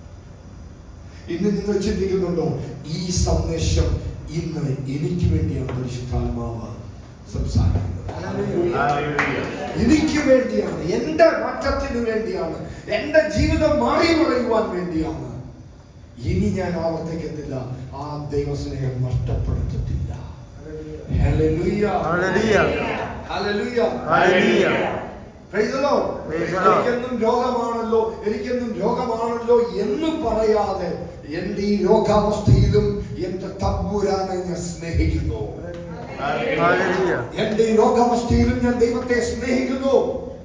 ഇന്ന് നിങ്ങൾ ചിന്തിക്കുന്നുണ്ടോ ഈ സന്ദേശം ഇന്ന് എനിക്ക് വേണ്ടിയാണ് പരിശുദ്ധാത്മാവ് സംസാരിക്കുന്നത് Hallelujah. എനിക്ക് വേണ്ടിയാണ് എന്റെ മാറ്റത്തിന് വേണ്ടിയാണ് എന്റെ ജീവിതം മാറി മറിയുവാൻ വേണ്ടിയാണ് ഇനി ഞാൻ ആവർത്തിക്കത്തില്ല ആ ദൈവസ്നേഹം നഷ്ടപ്പെടുത്തത്തില്ല Hallelujah. Hallelujah. Hallelujah. Hallelujah. Praise the Lord. Praise the Lord. എനിക്കെന്നും രോഗമാണല്ലോ എനിക്കെന്നും രോഗമാണല്ലോ എന്ന് പറയാതെ എന്റെ ഈ രോഗാവസ്ഥയിലും എന്റെ തമ്പുരാനെ ഞാൻ സ്നേഹിക്കുന്നു Hallelujah. എന്റെ ഈ രോഗാവസ്ഥയിലും ഞാൻ ദൈവത്തെ സ്നേഹിക്കുന്നു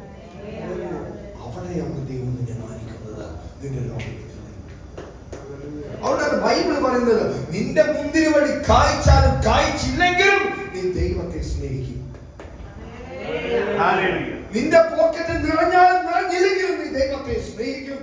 അവിടെയാണ് ദൈവം നിന്നെ മാനിക്കുന്നത് നിന്റെ രോഗത്തിൽ അതുകൊണ്ടാണ് ബൈബിൾ പറയുന്നത് നിന്റെ മുന്തിരി വഴി കായ്ച്ചാലും കായ്ച്ചില്ലെങ്കിലും നീ ദൈവത്തെ സ്നേഹിക്കും Hallelujah. നിന്റെ പോക്കറ്റ് നിറഞ്ഞാലും നിറഞ്ഞില്ലെങ്കിലും നീ ദൈവത്തെ സ്നേഹിക്കും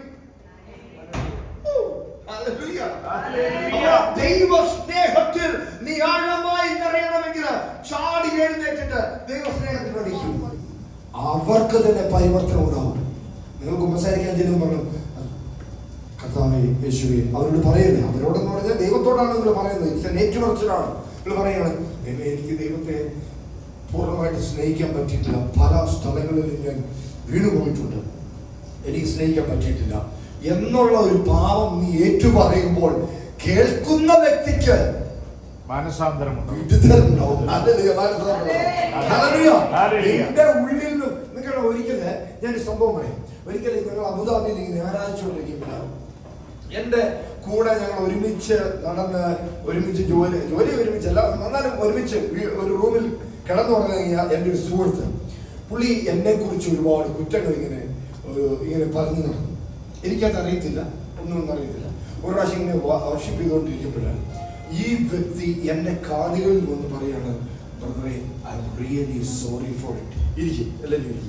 ഓ, ഹല്ലേലൂയ. അപ്പോൾ ദൈവ സ്നേഹത്തിൽ നീ ആഴമായി നിറയണമെങ്കിൽ ചാടി എഴുന്നേറ്റിട്ട് ദൈവ സ്നേഹത്തിൽ അടിക്കും അവർക്ക് തന്നെ പരിവർത്തനം ഉണ്ടാവും നിങ്ങൾ കുമ്പസാരിക്കാൻ ചെല്ലും പറഞ്ഞു കർത്താവേ യേശുവേ അവരോട് പറയല്ലേ അവരോടെന്ന് പറഞ്ഞാൽ ദൈവത്തോടാണ് നിങ്ങൾ പറയുന്നത് ഇറ്റ്സ് ഏറ്റുപറച്ചിലാണ് നിങ്ങൾ പറയാണ് "ദൈവമേ, എനിക്ക് ദൈവത്തെ പൂർണ്ണമായിട്ട് സ്നേഹിക്കാൻ പറ്റിയിട്ടില്ല പല സ്ഥലങ്ങളിൽ ഞാൻ വീണു പോയിട്ടുണ്ട് എനിക്ക് സ്നേഹിക്കാൻ പറ്റിയിട്ടില്ല എന്നുള്ള ഒരു പാവം നീ ഏറ്റുപറയുമ്പോൾ കേൾക്കുന്ന വ്യക്തിക്ക് മാനസാന്തരമുണ്ടാവും വിടുതലുണ്ടാവും. ഹല്ലേലൂയ, മാനസാന്തരം. ഹല്ലേലൂയ. ഹല്ലേലൂയ. എന്റെ ഉള്ളിൽ നിന്നും നിങ്ങളുടെ ഒരിക്കല് ഞാൻ ഒരു സംഭവം പറയാം ഒരിക്കലും ഞങ്ങൾ അബുദാബിയിൽ ഇങ്ങനെ ആരാധിച്ചുകൊണ്ടിരിക്കുമ്പോൾ എന്റെ കൂടെ ഞങ്ങൾ ഒരുമിച്ച് നടന്ന് ഒരുമിച്ച് ജോലി ജോലി ഒരുമിച്ചല്ല എന്നാലും ഒരുമിച്ച് വീ- ഒരു റൂമിൽ കിടന്നുറങ്ങിയ എൻ്റെ ഒരു സുഹൃത്ത് പുള്ളി എന്നെ കുറിച്ച് ഒരുപാട് കുറ്റങ്ങൾ ഇങ്ങനെ ഏഹ്, ഇങ്ങനെ പറഞ്ഞു നടന്നു എനിക്കത് അറിയത്തില്ല ഒന്നും ഒന്നും അറിയത്തില്ല ഒരു പ്രാവശ്യം ഇങ്ങനെ വർഷിപ്പ് ചെയ്തുകൊണ്ടിരിക്കുമ്പോഴാണ് ഈ വ്യക്തി എന്റെ കാതുകളിൽ വന്ന് പറയാണ് ബ്രദറെ I am really sorry for it ഇരിക്കും എല്ലാവരും ഇരിക്കും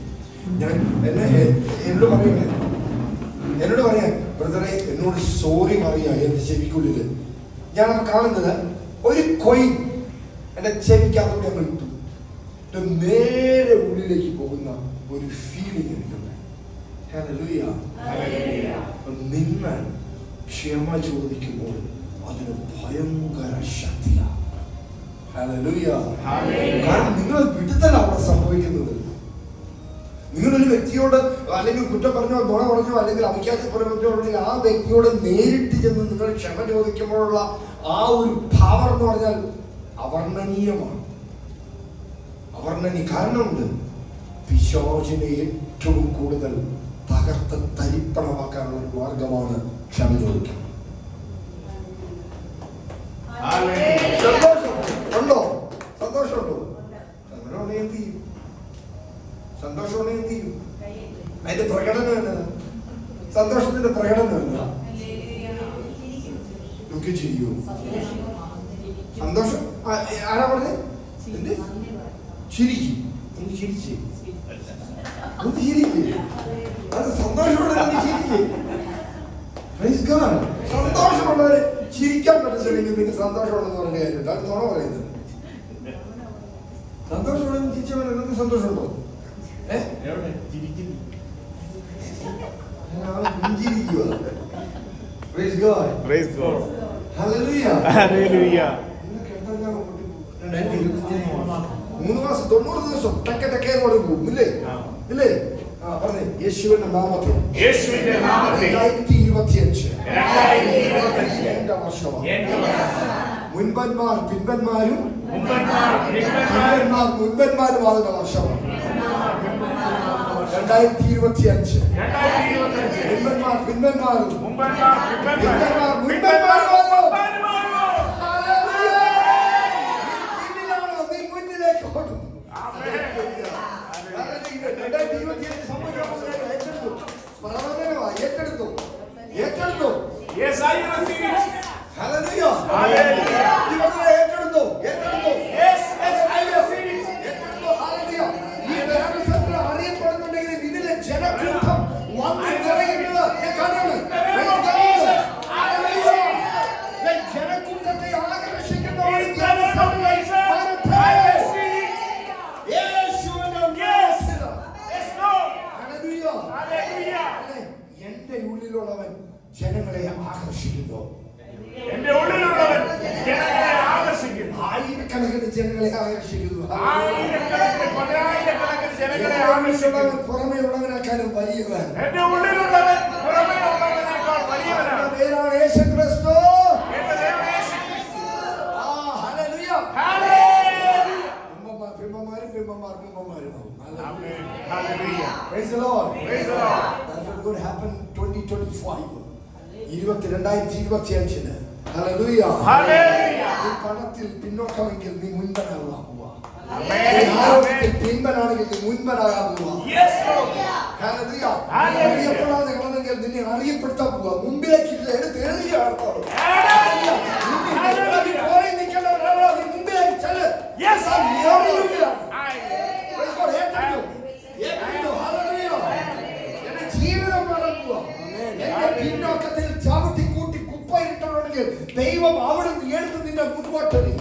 ഞാൻ എന്നെ എ- എന്നോട് പറയണേ എന്നോട് പറയാ ബ്രദറെ എന്നോട് സോറി പറയാ എന്റെ ചെവിക്കുള്ളില് ഞാൻ ആ കാണുന്നത് ഒരു കൊയിൻ എന്റെ ചെവിക്കകത്തൂടെ അങ്ങ് ഇട്ടു ഇത് നേരെ ഉള്ളിലേക്ക് പോകുന്ന ഒരു ഫീലിംഗ് എനിക്കുണ്ട് Hallelujah. നിങ്ങൾ ക്ഷമ ചോദിക്കുമ്പോൾ അതിന് ഭയങ്കര ശക്തിയാണ് Hallelujah. കാരണം നിങ്ങൾ വിടുതല അവിടെ സംഭവിക്കുന്നത് നിങ്ങളൊരു വ്യക്തിയോട് അല്ലെങ്കിൽ കുറ്റം പറഞ്ഞോ നുണ പറഞ്ഞോ അല്ലെങ്കിൽ അമിക്കാത്ത പറഞ്ഞോ അല്ലെങ്കിൽ ആ വ്യക്തിയോട് നേരിട്ട് ചെന്ന് നിങ്ങൾ ക്ഷമ ചോദിക്കുമ്പോഴുള്ള ആ ഒരു പവർ എന്ന് പറഞ്ഞാൽ അവർണ്ണനീയമാണ് അവർണ്ണനീയ കാരണമുണ്ട് പിശോചിനെ ഏറ്റവും കൂടുതൽ തകർത്ത് തരിപ്പണമാക്കാനുള്ള ഒരു മാർഗമാണ് ക്ഷമ ചോദിക്കുക സന്തോഷം ഉണ്ടോ സന്തോഷമുണ്ടോ സന്തോഷമുണ്ടെങ്കിൽ എന്ത് ചെയ്യും സന്തോഷമുണ്ടെങ്കിൽ എന്ത് ചെയ്യും അതിന്റെ പ്രകടനം എന്നതാ സന്തോഷത്തിന്റെ പ്രകടനം എന്താ ദുഃഖി ചെയ്യൂ സന്തോഷം ആ, ഏ, ആരാ പറഞ്ഞത് എന്ത് ചിരിക്കും ഒന്ന് ചിരിച്ചേ ഒന്ന് ചിരിക്കേ അത് സന്തോഷമുള്ളവരെ ഒന്ന് ചിരിക്കേ Praise God. സന്തോഷമുള്ളവരെ ചിരിക്കാൻ പറ്റുന്നില്ലെങ്കിൽ പിന്നെ സന്തോഷമുണ്ടെന്ന് പറഞ്ഞ കാര്യമുണ്ട് അത് തുണ പറയുന്നത് സന്തോഷമുള്ളവരും ചിരിച്ചവരെ നിങ്ങൾക്ക് സന്തോഷമുണ്ടോ ഏ പുഞ്ചിരിക്കുക Praise God. Praise God. Hallelujah. Hallelujah. നിങ്ങൾക്ക് എന്തെല്ലാം അങ്ങോട്ട് രണ്ടായിരത്തി ഇരുപത്തിയഞ്ച് മൂന്ന് മാസം തൊണ്ണൂറ് ദിവസം ടക്ക ടക്കേ കൊടുക്കും ഇല്ലേ ആ. ഇല്ലേ ആ പറഞ്ഞേ യേശുവിന്റെ നാമത്തിൽ യേശുവിന്റെ നാമത്തിൽ രണ്ടായിരത്തി ഇരുപത്തിയഞ്ച് രണ്ടായിരത്തി ഇരുപത്തഞ്ച് എന്റെ വർഷമാണ് എന്റെ മുൻപന്മാർ പിൻപന്മാരും മുമ്പന്മാർ പിൻപന്മാർ പിൻപന്മാർ മുൻപന്മാരുമാകുന്ന വർഷമാണ് രണ്ടായിരത്തി ഇരുപത്തിയഞ്ച് രണ്ടായിരത്തി ഇരുപത്തഞ്ച് പിൻപന്മാർ പിൻപന്മാരും മുമ്പന്മാർ പിൻപന്മാർ പിൻപന്മാർ മുൻപന്മാരുമാകും മുമ്പന്മാരുമാകും. പിന്നിലാണോ നീ മുന്നിലേക്ക് ഓടും ആമേൻ. രണ്ടായിരത്തി ഇരുപത്തിയഞ്ച് സംഭവിക്കാൻ ഏറ്റെടുത്തു പ്രവചനമാ ഏറ്റെടുത്തു ഏറ്റെടുത്തു Yes, I receive it. Hallelujah Hallelujah. ഈ വചനം ഏറ്റെടുത്തു ഏറ്റെടുത്തു Yes, yes, I receive it. ഏറ്റെടുത്തു ഹല്ലേലൂയ ഈ ദേശത്തിൽ അറിയപ്പെടുന്നുണ്ടെങ്കിൽ ഇതിലെ ജനക്കൂട്ടം വന്ന് നിറയുന്നത് ഞാൻ കാണുന്നു Praise God. Hallelujah. ഈ ജനക്കൂട്ടത്തെ ആകർഷിക്കുന്ന ഒരു In the name of Jana Sangh Jesus, വരട്ടെ. I receive it. യേശുവിന്റെ Yes. നാമത്തിൽ. Yes, Lord. Hallelujah. Hallelujah. അതെ, എന്റെ ഉള്ളിലുള്ളവൻ ജനങ്ങളെ ആകർഷിക്കുന്നു എന്റെ ഉള്ളിലുള്ളവൻ ജനങ്ങളെ ആകർഷിക്കുന്നു ആയിരക്കണക്കിന് ജനങ്ങളെ ആകർഷിക്കുന്നു ആയിരക്കണക്കിന് പതിനായിരക്കണക്കിന് ജനങ്ങളെ എന്റെ ആകർഷിക്കുന്നു ഉള്ളിലുള്ളവൻ പുറമേ ഉള്ളവനേക്കാളും വലിയവൻ എന്റെ ഉള്ളിലുള്ളവൻ പുറമേ ഉള്ളവനേക്കാൾ വലിയവനാണ് അവന്റെ പേരാണ് യേശു ക്രിസ്തു എന്റെ ദൈവം യേശു ക്രിസ്തു. ആ, ഹല്ലേലൂയ. Hallelujah. ബിംബന്മാർ ബിംബന്മാരും ബിംബന്മാർ ബിംബന്മാരും ആവും. Amen. Hallelujah. Praise the Lord. Praise the Lord. That will good happen 2025. ഇരുപത്തി രണ്ടായിരത്തി ഇരുപത്തി അഞ്ചിന് ഹല്ലേലൂയ. Hallelujah. നീ പണത്തിൽ പിന്നോക്കമെങ്കിൽ നീ മുൻപനാകാൻ പോവാ Amen. നീ ആരോഗ്യത്തിൽ Amen. പിൻപനാണെങ്കിൽ നീ മുൻപനാകാൻ പോവാ Yes, Lord. ഹല്ലേലൂയ. Hallelujah. അറിയപ്പെടാതെ കിടന്നെങ്കിൽ നിന്നെ അറിയപ്പെടുത്താൻ പോവാ മുമ്പിലേക്ക് ഇത് എടുത്ത് എഴുതുകയാണ് Hallelujah. പോയി നിൽക്കണവരാണോ നീ മുമ്പിലേക്ക് ചെല്ല് Yes. ആ നിറയുകയാണ്. Hallelujah. Praise God. ഏറ്റെടുത്തു. ഏറ്റെടുത്തു. Hallelujah. എന്റെ ജീവിതം നടക്കുക എന്റെ പിന്നോക്കത്തിൽ ചവിട്ടി കൂട്ടി കുപ്പയിട്ടവണെങ്കിൽ ദൈവം അവിടെ നിന്ന് എടുത്ത് നിന്നെ മുൻപോട്ടെറിയും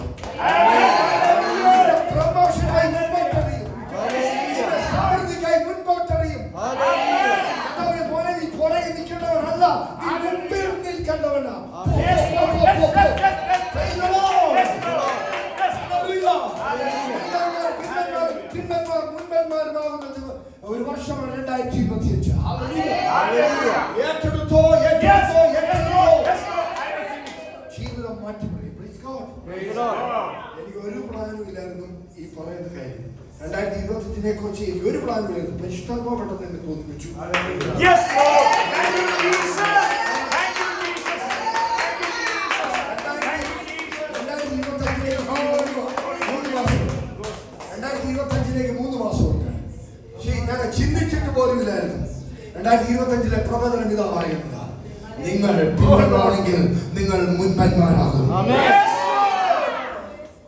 പ്രമോഷനായി മുൻപോട്ടെറിയും നിന്റെ സമൃദ്ധിക്കായി മുൻപോട്ടെറിയും കർത്താവേ, പോലെ നീ പുറകെ നിൽക്കേണ്ടവനല്ല നീ മുമ്പിൽ നിൽക്കേണ്ടവനാ Yes, Lord. Yes, yes, yes, yes. Praise the Lord. Yes, Lord. Yes, Lord. പിന്നന്മാർ, പിന്നന്മാർ, പിന്നന്മാർ, മുൻപന്മാരുമാകുന്നത് ഒരു വർഷമാണ് രണ്ടായിരത്തി ഇരുപത്തിയഞ്ച് Hallelujah. ഏറ്റെടുത്തോ Yes, ഏറ്റെടുത്തോ yes, ഏറ്റെടുത്തോ Lord. Yes, Lord. I receive it. ജീവിതം മാറ്റിപ്പറയും Praise God. Praise the Lord. എനിക്ക് ഒരു പ്ലാനും ഇല്ലായിരുന്നു ഈ പറയുന്ന കാര്യം രണ്ടായിരത്തി ഇരുപത്തിയഞ്ചിനെ കുറിച്ച് എനിക്ക് ഒരു പ്ലാനും ഇല്ലായിരുന്നു പരിഷ്ഠാത്മപ്പെട്ടെന്ന് എന്നെ തോന്നിപ്പിച്ചു Yes, Lord. Thank you, Jesus. Thank you, Jesus. Thank you, Jesus. Thank you, Jesus. രണ്ടായിരത്തി ഇരുപത്തഞ്ചിലേക്ക് മൂന്ന് മാസം രണ്ടായിരത്തി ഇരുപത്തഞ്ചിലേക്ക് മൂന്ന് മാസമുണ്ട് പക്ഷേ ഞാൻ ചിന്തിച്ചിട്ട് പോലും ഇല്ലായിരുന്നു രണ്ടായിരത്തി ഇരുപത്തഞ്ചിലെ പ്രവചനം ഇതാ പറയുന്നത് നിങ്ങൾ പിന്നോട്ടാണെങ്കിൽ നിങ്ങൾ മുൻപന്മാരാകും Yes, Lord.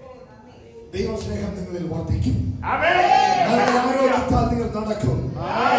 ദൈവസ്നേഹം നിങ്ങളിൽ വർദ്ധിക്കും Amen. നല്ല ആരോഗ്യത്താൽ നിങ്ങൾ നടക്കും Amen.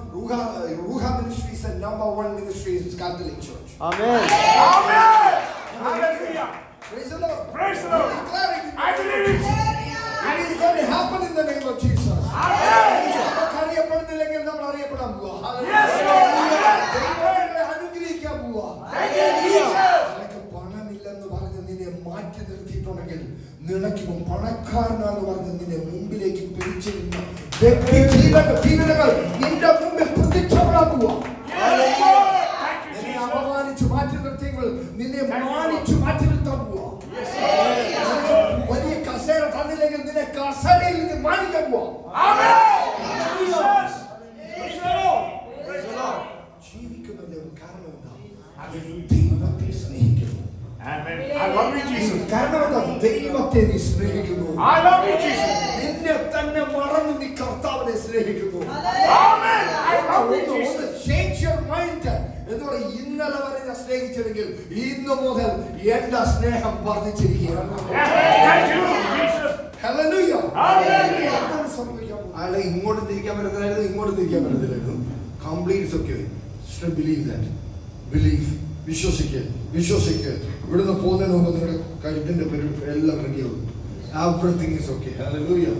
Ruha, Ruha Ministries and number one ministry is Catholic Church. Amen. Amen. Hallelujah. Praise the Lord. Praise the Lord. Declaring it. I believe it. And it's going to happen in the name of Jesus. നമുക്ക് അറിയപ്പെടുന്നില്ലെങ്കിൽ നമ്മൾ അറിയപ്പെടാൻ പോവാ. Yes, Lord. ദൈവം നിങ്ങളെ അനുഗ്രഹിക്കാൻ പോവാ. Thank you, Jesus. നിനക്ക് പണമില്ലെന്ന് പറഞ്ഞ് നിന്നെ മാറ്റി നിർത്തിയിട്ടുണ്ടെങ്കിൽ നിനക്ക് ഇവൻ പണക്കാരനാന്ന് പറഞ്ഞ് നിന്നെ മുമ്പിലേക്ക് പിടിച്ചിരുന്ന വ്യക്തി ജീവൻ ജീവനങ്ങൾ നിന്റെ മുമ്പിൽ പ്രത്യക്ഷപ്പെടാൻ പോവാ. Yes, Lord. Thank you, നിന്നെ Jesus. അപമാനിച്ചു മാറ്റി നിർത്തിയെങ്കിൽ നിന്നെ മാനിച്ചു മാറ്റി നിർത്താൻ പോവാ നിനക്ക് വലിയ കസേര തന്നില്ലെങ്കിൽ നിന്നെ കസേരയിൽ നിന്ന് മാനിക്കാൻ പോവാ Amen. Jesus. Praise the Lord. Praise the Lord. ജീവിക്കുന്നതിന്റെ കാരണം എന്താ Hallelujah. ദൈവത്തെ സ്നേഹിക്കുന്നു Amen. I love you, Jesus. കാരണം എന്താ ദൈവത്തെ നീ സ്നേഹിക്കുന്നു I love you, Jesus. നിന്നെ തന്നെ മറന്ന് നീ കർത്താവിനെ സ്നേഹിക്കുന്നു Amen. I love you, ഒന്ന് Jesus. ചേഞ്ച് യുവർ മൈൻഡ് എന്ന് പറയും ഇന്നലെ വരെ ഞാൻ സ്നേഹിച്ചില്ലെങ്കിൽ ഇന്ന് മുതൽ എന്റെ സ്നേഹം വർദ്ധിച്ചിരിക്കുകയാണ് Thank you, Jesus. Hallelujah. Hallelujah. എന്താണ് സംഭവിക്കാൻ പോകുന്നത്? അയാളെ ഇങ്ങോട്ട് തിരിക്കാൻ പറ്റത്തില്ലായിരുന്നു ഇങ്ങോട്ട് തിരിക്കാൻ പറ്റത്തില്ലായിരുന്നു കംപ്ലീറ്റ് ഒക്കെ ബിലീവ് ദാറ്റ് ബിലീവ് വിശ്വസിക്കുക വിശ്വസിക്കുക ഇവിടുന്ന് പോകുന്നതിന് മുമ്പ് നിങ്ങളുടെ കഴുത്തിന്റെ പേര് എല്ലാം റെഡിയാവും എവറിങ് ഇസ് ഓക്കെ ഹല്ലേലൂയ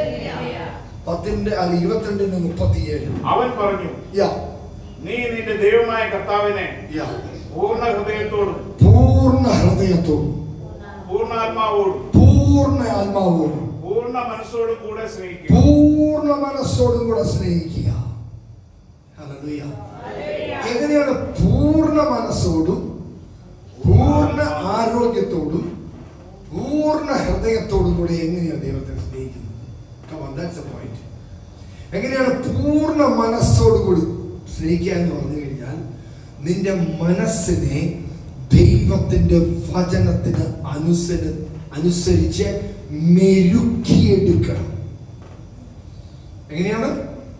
പത്തിന്റെ അല്ല ഇരുപത്തിരണ്ടിന് മുപ്പത്തിയേഴ് അവൻ പറഞ്ഞു യാ നീ നിന്റെ ദൈവമായ കർത്താവിനെ യാ പൂർണ്ണ ഹൃദയത്തോടും പൂർണ്ണ ഹൃദയത്തോടും പൂർണ്ണാത്മാവോടും പൂർണ്ണ ആത്മാവോടും പൂർണ്ണ മനസ്സോടും കൂടെ സ്നേഹിക്കുക പൂർണ്ണ മനസ്സോടും കൂടെ സ്നേഹിക്കുക ഹല്ലേലൂയ. എങ്ങനെയാണ് പൂർണ്ണ മനസ്സോടും പൂർണ്ണ ആരോഗ്യത്തോടും പൂർണ്ണ ഹൃദയത്തോടും കൂടെ എങ്ങനെയാണ് ദൈവത്തെ സ്നേഹിക്കുന്നത് Come on, that's the point. എങ്ങനെയാണ് പൂർണ്ണ മനസ്സോടു കൂടി സ്നേഹിക്കുക എന്ന് പറഞ്ഞു കഴിഞ്ഞാൽ നിന്റെ മനസ്സിനെ ദൈവത്തിന്റെ വചനത്തിന് അനുസരി അനുസരിച്ച് മെരുക്കിയെടുക്കണം എങ്ങനെയാണ്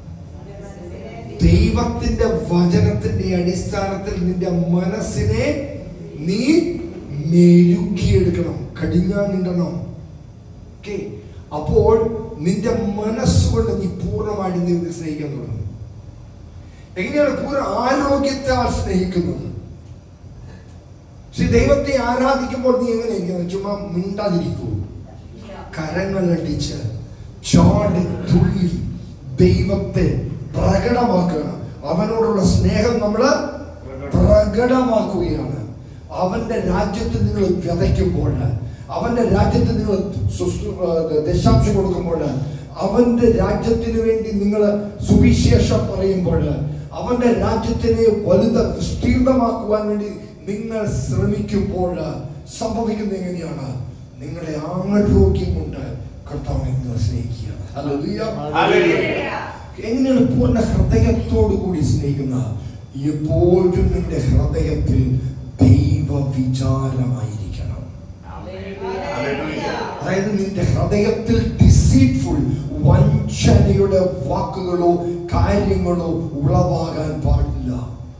ദൈവത്തിന്റെ വചനത്തിന്റെ അടിസ്ഥാനത്തിൽ നിന്റെ മനസ്സിനെ നീ മെരുക്കിയെടുക്കണം കടിഞ്ഞാണിടണം ഓക്കെ അപ്പോൾ നിന്റെ മനസ്സുകൊണ്ട് നീ പൂർണ്ണമായിട്ട് ദൈവത്തെ സ്നേഹിക്കാൻ തുടങ്ങും എങ്ങനെയാണ് പൂർണ്ണ ആരോഗ്യത്താൽ സ്നേഹിക്കുന്നത് പക്ഷെ ദൈവത്തെ ആരാധിക്കുമ്പോൾ നീ എങ്ങനെയായിരിക്കും ചുമ്മാ മിണ്ടാതിരിക്കൂ കരങ്ങളടിച്ച് ചാടി തുള്ളി ദൈവത്തെ പ്രകടമാക്കുകയാണ് അവനോടുള്ള സ്നേഹം നമ്മൾ പ്രകടമാക്കുകയാണ് അവന്റെ രാജ്യത്ത് നിങ്ങൾ വിതയ്ക്കുമ്പോൾ അവന്റെ രാജ്യത്ത് നിങ്ങൾ സുസ്തു- ആ, ദശാംശം കൊടുക്കുമ്പോൾ അവന്റെ രാജ്യത്തിന് വേണ്ടി നിങ്ങൾ സുവിശേഷം പറയുമ്പോൾ അവന്റെ രാജ്യത്തിനെ വലുത വിസ്തീർണമാക്കുവാൻ വേണ്ടി നിങ്ങൾ ശ്രമിക്കുമ്പോൾ സംഭവിക്കുന്നത് എങ്ങനെയാണ് നിങ്ങളുടെ ആരോഗ്യം കൊണ്ട് കർത്താവിനെ നിങ്ങൾ സ്നേഹിക്കുകയാണ് Hallelujah. Hallelujah. എങ്ങനെയാണ് പൂർണ്ണ ഹൃദയത്തോടു കൂടി സ്നേഹിക്കുന്ന എപ്പോഴും നിന്റെ ഹൃദയത്തിൽ ദൈവ വിചാരമായിരിക്കണം Hallelujah. അതായത് നിന്റെ ഹൃദയത്തിൽ ഡിസീറ്റ്ഫുൾ വഞ്ചനയുടെ വാക്കുകളോ കാര്യങ്ങളോ ഉളവാകാൻ പാടില്ല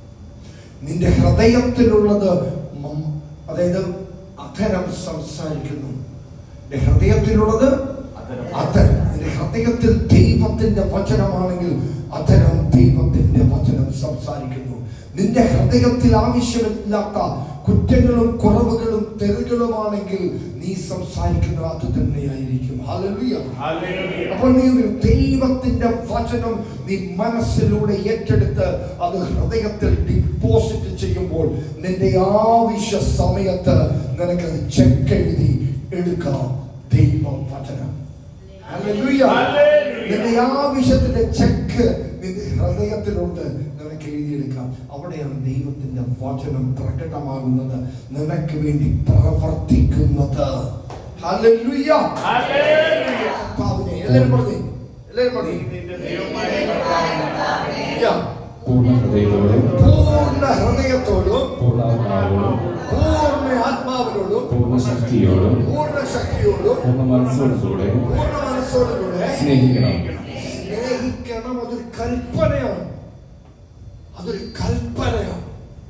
നിന്റെ ഹൃദയത്തിലുള്ളത് മം- അതായത് അധരം സംസാരിക്കുന്നു നിന്റെ ഹൃദയത്തിലുള്ളത് അധരം നിന്റെ ഹൃദയത്തിൽ ദൈവത്തിന്റെ വചനമാണെങ്കിൽ അധരം ദൈവത്തിന്റെ വചനം സംസാരിക്കുന്നു നിന്റെ ഹൃദയത്തിൽ ആവശ്യമില്ലാത്ത കുറ്റങ്ങളും കുറവുകളും തെറുകളുമാണെങ്കിൽ നീ സംസാരിക്കുന്നത് അത് തന്നെയായിരിക്കും Hallelujah. Hallelujah. അപ്പോൾ നീ ഒരു ദൈവത്തിന്റെ വചനം നീ മനസ്സിലൂടെ ഏറ്റെടുത്ത് അത് ഹൃദയത്തിൽ ഡിപ്പോസിറ്റ് ചെയ്യുമ്പോൾ നിന്റെ ആവശ്യ സമയത്ത് നിനക്ക് ചെക്ക് എഴുതി എടുക്കാം ദൈവം വചനം Hallelujah. Hallelujah. നിന്റെ ആവശ്യത്തിന്റെ ചെക്ക് നിന്റെ ഹൃദയത്തിലുണ്ട് നിനക്ക് എഴുതിയെടുക്കാം അവിടെയാണ് ദൈവത്തിന്റെ വചനം പ്രകടമാകുന്നത് നിനക്ക് വേണ്ടി പ്രവർത്തിക്കുന്നത് Hallelujah. Hallelujah. കർത്താവിനെ എല്ലാവരും പറഞ്ഞേ എല്ലാവരും നീ പറഞ്ഞേ നിന്റെ ദൈവമായ കർത്താവിനെ Yeah. പൂർണ്ണ ഹൃദയത്തോടും പൂർണ്ണ ഹൃദയത്തോടും പൂർണ്ണ ആത്മാവോടും പൂർണ്ണ ആത്മാവിനോടും പൂർണ്ണ ശക്തിയോടും പൂർണ്ണ ശക്തിയോടും പൂർണ്ണ മനസ്സോടും കൂടെ പൂർണ്ണ മനസ്സോടുകൂടെ സ്നേഹിക്കണം സ്നേഹിക്കണം അതൊരു കൽപ്പനയാണ് അതൊരു കൽപ്പനയാണ്